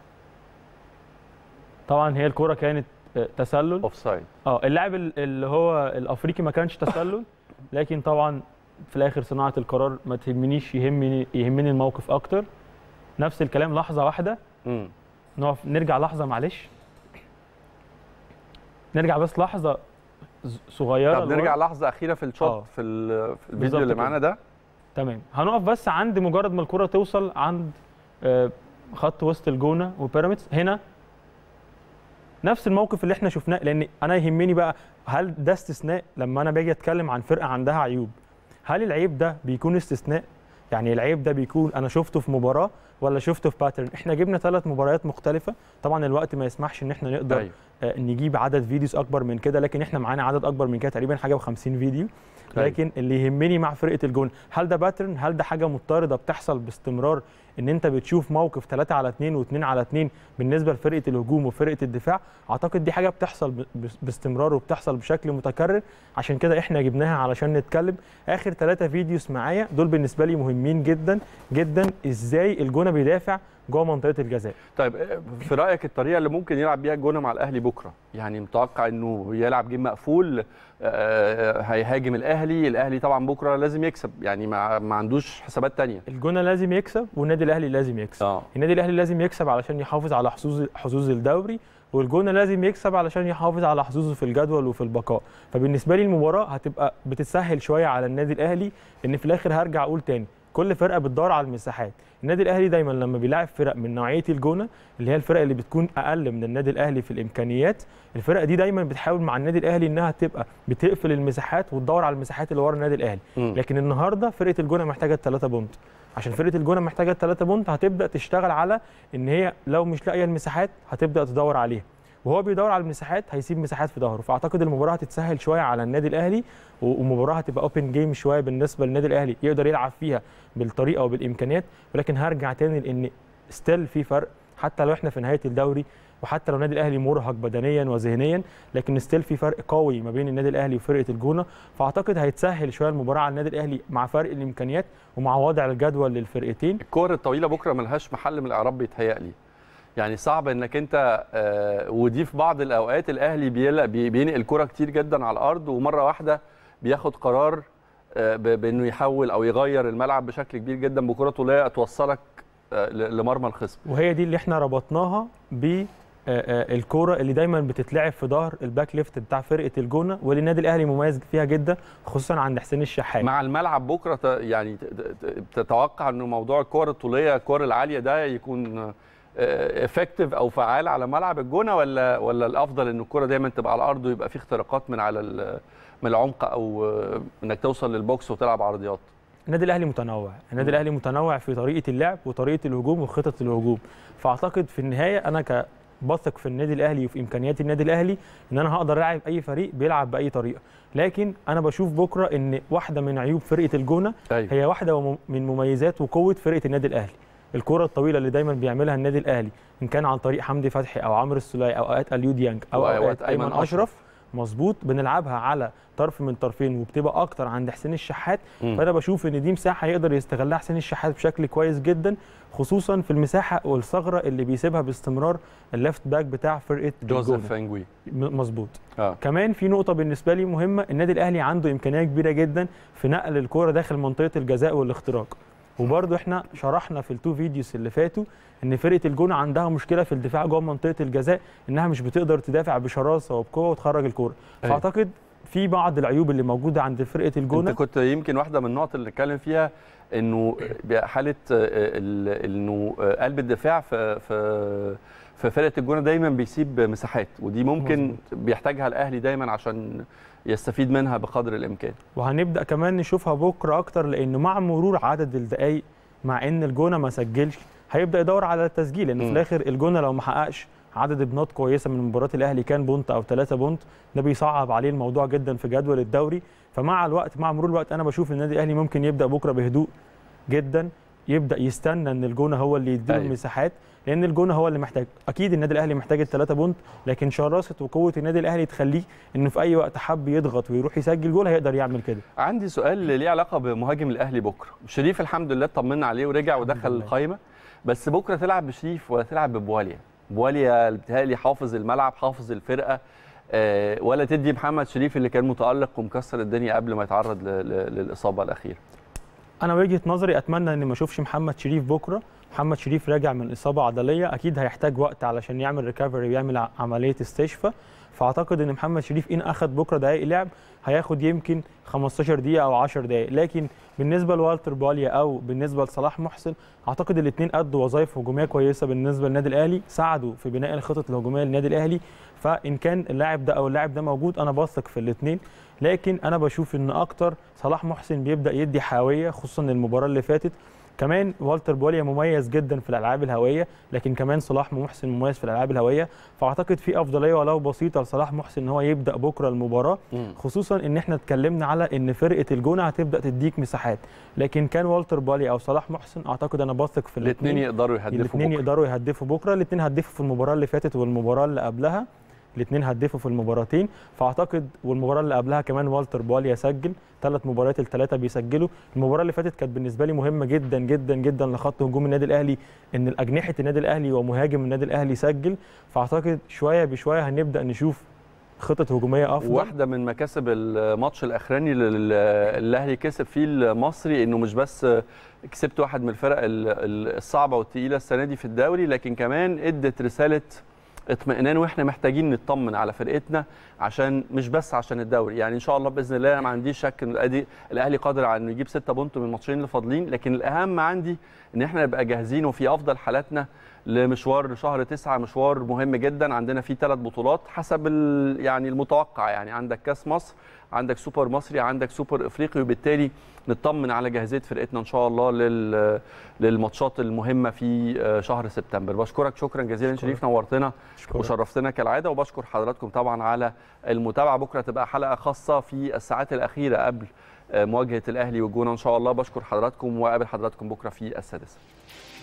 طبعا هي الكره كانت آه، تسلل اوف سايد اه اللاعب ال- اللي هو الافريقي ما كانش تسلل لكن طبعا في الاخر صناعه القرار ما تهمنيش يهمني يهمني الموقف اكتر نفس الكلام لحظه واحده امم نقف نرجع لحظه معلش نرجع بس لحظه ز- صغيره طب لورا. نرجع لحظه اخيره في الشوط آه. في, ال- في الفيديو بالظبط اللي كده. معانا ده تمام هنقف بس عند مجرد ما الكره توصل عند آه، خط وسط الجونه وبيراميدز هنا نفس الموقف اللي احنا شفناه لان انا يهمني بقى هل ده استثناء لما انا باجي اتكلم عن فرقه عندها عيوب هل العيب ده بيكون استثناء يعني العيب ده بيكون انا شفته في مباراه ولا شفته في باترن احنا جبنا ثلاث مباريات مختلفه طبعا الوقت ما يسمحش ان احنا نقدر أيوة. آه، نجيب عدد فيديوز اكبر من كده لكن احنا معانا عدد اكبر من كده تقريبا حاجه و50 فيديو أيوة. لكن اللي يهمني مع فرقه الجون هل ده باترن هل ده حاجه مضطرده بتحصل باستمرار ان انت بتشوف موقف 3 على 2 و2 على 2 بالنسبه لفرقه الهجوم وفرقه الدفاع اعتقد دي حاجه بتحصل ب- بس- باستمرار وبتحصل بشكل متكرر عشان كده احنا جبناها علشان نتكلم اخر ثلاثه فيديوز معايا دول بالنسبه لي مهمين جدا جدا ازاي الجونه بيدافع جوه منطقه الجزاء طيب آه، في رايك الطريقه اللي ممكن يلعب بيها الجونه مع الاهلي بكره يعني متوقع انه يلعب جيم مقفول آه، هيهاجم الاهلي الاهلي طبعا بكره لازم يكسب يعني ما, ما عندوش حسابات تانية الجونه لازم يكسب والنادي الاهلي لازم يكسب اه النادي الاهلي لازم يكسب علشان يحافظ على حظوظ حظوظ الدوري والجونه لازم يكسب علشان يحافظ على حظوظه في الجدول وفي البقاء فبالنسبه لي المباراه هتبقى بتسهل شويه على النادي الاهلي ان في الاخر هرجع اقول تاني كل فرقه بتدور على المساحات النادي الاهلي دايما لما بيلاعب فرق من نوعيه الجونه اللي هي الفرق اللي بتكون اقل من النادي الاهلي في الامكانيات الفرقه دي دايما بتحاول مع النادي الاهلي انها تبقى بتقفل المساحات وتدور على المساحات اللي ورا النادي الاهلي مم. لكن النهارده فرقه الجونه محتاجه 3 بونت عشان فرقه الجونه محتاجه 3 بونت هتبدا تشتغل على ان هي لو مش لاقيه المساحات هتبدا تدور عليها وهو بيدور على المساحات هيسيب مساحات في ظهره فاعتقد المباراه هتتسهل شويه على النادي الاهلي و- ومباراه هتبقى اوبن جيم شويه بالنسبه للنادي الاهلي يقدر يلعب فيها بالطريقه وبالامكانيات ولكن هرجع تاني لان ستيل في فرق حتى لو احنا في نهايه الدوري وحتى لو النادي الاهلي مرهق بدنيا وذهنيا لكن ستيل في فرق قوي ما بين النادي الاهلي وفرقه الجونه فاعتقد هيتسهل شويه المباراه على النادي الاهلي مع فرق الامكانيات ومع وضع الجدول للفرقتين الكور الطويله بكره ملهاش محل من الاعراب بيتهيألي يعني صعب انك انت آه، ودي في بعض الاوقات الاهلي بيلا- بي- بينقل كرة كتير جدا على الارض ومره واحده بياخد قرار آه، ب- بانه يحول او يغير الملعب بشكل كبير جدا بكره طوليه توصلك آه، ل- لمرمى الخصم وهي دي اللي احنا ربطناها ب آه، آه، الكوره اللي دايما بتتلعب في ظهر الباك ليفت بتاع فرقه الجونه واللي النادي الاهلي مميز فيها جدا خصوصا عند حسين الشحات مع الملعب بكره ت- يعني ت- ت- تتوقع انه موضوع الكور الطوليه الكور العاليه ده يكون افكتيف او فعال على ملعب الجونه ولا ولا الافضل ان الكره دايما تبقى على الارض ويبقى في اختراقات من على ال- من العمق او آه، انك توصل للبوكس وتلعب عرضيات النادي الاهلي متنوع النادي الاهلي متنوع في طريقه اللعب وطريقه الهجوم وخطط الهجوم فاعتقد في النهايه انا ك بثق في النادي الاهلي وفي امكانيات النادي الاهلي ان انا هقدر العب اي فريق بيلعب باي طريقه لكن انا بشوف بكره ان واحده من عيوب فرقه الجونه أيوة. هي واحده وم- من مميزات وقوه فرقه النادي الاهلي الكره الطويله اللي دايما بيعملها النادي الاهلي ان كان عن طريق حمدي فتحي او عمرو السوليه او اوقات اليو ديانج او وأوقات اوقات أيمن ايمن أشرف. اشرف مظبوط بنلعبها على طرف من طرفين وبتبقى اكتر عند حسين الشحات مم. فانا بشوف ان دي مساحه يقدر يستغلها حسين الشحات بشكل كويس جدا خصوصا في المساحه والثغره اللي بيسيبها باستمرار الليفت باك بتاع فرقه الجونة. جوزيف فانجوي م- مظبوط اه كمان في نقطه بالنسبه لي مهمه النادي الاهلي عنده امكانيه كبيره جدا في نقل الكوره داخل منطقه الجزاء والاختراق وبرده احنا شرحنا في التو فيديوز اللي فاتوا ان فرقه الجونه عندها مشكله في الدفاع جوه منطقه الجزاء انها مش بتقدر تدافع بشراسه وبقوه وتخرج الكوره أيوة. فاعتقد في بعض العيوب اللي موجوده عند فرقه الجونه انت كنت يمكن واحده من النقط اللي نتكلم فيها انه حاله آه، ال- انه آه، قلب الدفاع في في في فرقه الجونه دايما بيسيب مساحات ودي ممكن مظبوط. بيحتاجها الاهلي دايما عشان يستفيد منها بقدر الامكان وهنبدا كمان نشوفها بكره اكتر لانه مع مرور عدد الدقائق مع ان الجونه ما سجلش هيبدا يدور على التسجيل لان في مم. الاخر الجونه لو ما حققش عدد بنات كويسه من مباراه الاهلي كان بونت او ثلاثة بونت ده بيصعب عليه الموضوع جدا في جدول الدوري فمع الوقت مع مرور الوقت انا بشوف النادي الاهلي ممكن يبدا بكره بهدوء جدا يبدا يستنى ان الجونه هو اللي يديله أيوة. المساحات لان الجونه هو اللي محتاج اكيد النادي الاهلي محتاج الثلاثه بونت لكن شراسه وقوه النادي الاهلي تخليه انه في اي وقت حب يضغط ويروح يسجل جول هيقدر يعمل كده عندي سؤال ليه علاقه بمهاجم الاهلي بكره شريف الحمد لله طمنا عليه ورجع ودخل لله. القايمه بس بكره تلعب بشريف ولا تلعب ببواليا بواليا بيتهيألي حافظ الملعب حافظ الفرقه آه، ولا تدي محمد شريف اللي كان متالق ومكسر الدنيا قبل ما يتعرض ل- ل- للاصابه الاخيره انا وجهه نظري اتمنى ان ما اشوفش محمد شريف بكره محمد شريف راجع من اصابه عضليه اكيد هيحتاج وقت علشان يعمل ريكفري ويعمل ع- عمليه استشفاء فاعتقد ان محمد شريف ان اخذ بكره دقائق لعب هياخد يمكن 15 دقيقه او 10 دقائق لكن بالنسبه لوالتر باليا او بالنسبه لصلاح محسن اعتقد الاثنين ادوا وظائف هجوميه كويسه بالنسبه للنادي الاهلي ساعدوا في بناء الخطط الهجوميه للنادي الاهلي فان كان اللاعب ده او اللاعب ده موجود انا بثق في الاثنين لكن انا بشوف ان اكتر صلاح محسن بيبدا يدي حيويه خصوصا المباراه اللي فاتت كمان والتر بوليا مميز جدا في الالعاب الهوائيه لكن كمان صلاح محسن مميز في الالعاب الهوائيه فاعتقد في افضليه ولو بسيطه لصلاح محسن ان هو يبدا بكره المباراه خصوصا ان احنا اتكلمنا على ان فرقه الجونه هتبدا تديك مساحات لكن كان والتر بوليا او صلاح محسن اعتقد انا بثق في الاثنين الاثنين يقدروا يهدفوا الاثنين بكره يقدروا يهدفوا بكره الاثنين هدفوا في المباراه اللي فاتت والمباراه اللي قبلها الاثنين هدفوا في المباراتين فاعتقد والمباراه اللي قبلها كمان والتر بواليا سجل ثلاث مباريات الثلاثه بيسجلوا المباراه اللي فاتت كانت بالنسبه لي مهمه جدا جدا جدا لخط هجوم النادي الاهلي ان الاجنحه النادي الاهلي ومهاجم النادي الاهلي سجل فاعتقد شويه بشويه هنبدا نشوف خطط هجوميه افضل واحده من مكاسب الماتش الاخراني اللي الاهلي كسب فيه المصري انه مش بس كسبت واحد من الفرق ال- ال- الصعبه والتقيله السنه دي في الدوري لكن كمان ادت رساله اطمئنان واحنا محتاجين نطمن على فرقتنا عشان مش بس عشان الدوري يعني ان شاء الله باذن الله انا ما عنديش شك ان الأدي- الاهلي قادر على انه يجيب 6 بونت من الماتشين اللي فاضلين لكن الاهم عندي ان احنا نبقى جاهزين وفي افضل حالاتنا لمشوار شهر تسعة مشوار مهم جدا عندنا فيه ثلاث بطولات حسب ال- يعني المتوقع يعني عندك كاس مصر عندك سوبر مصري عندك سوبر افريقي وبالتالي نطمن على جاهزيه فرقتنا ان شاء الله لل للماتشات المهمه في آه، شهر سبتمبر بشكرك شكرا جزيلا شريف نورتنا أشكرك. وشرفتنا كالعاده وبشكر حضراتكم طبعا على المتابعه بكره تبقى حلقه خاصه في الساعات الاخيره قبل آه، مواجهه الاهلي والجونه ان شاء الله بشكر حضراتكم واقابل حضراتكم بكره في السادسه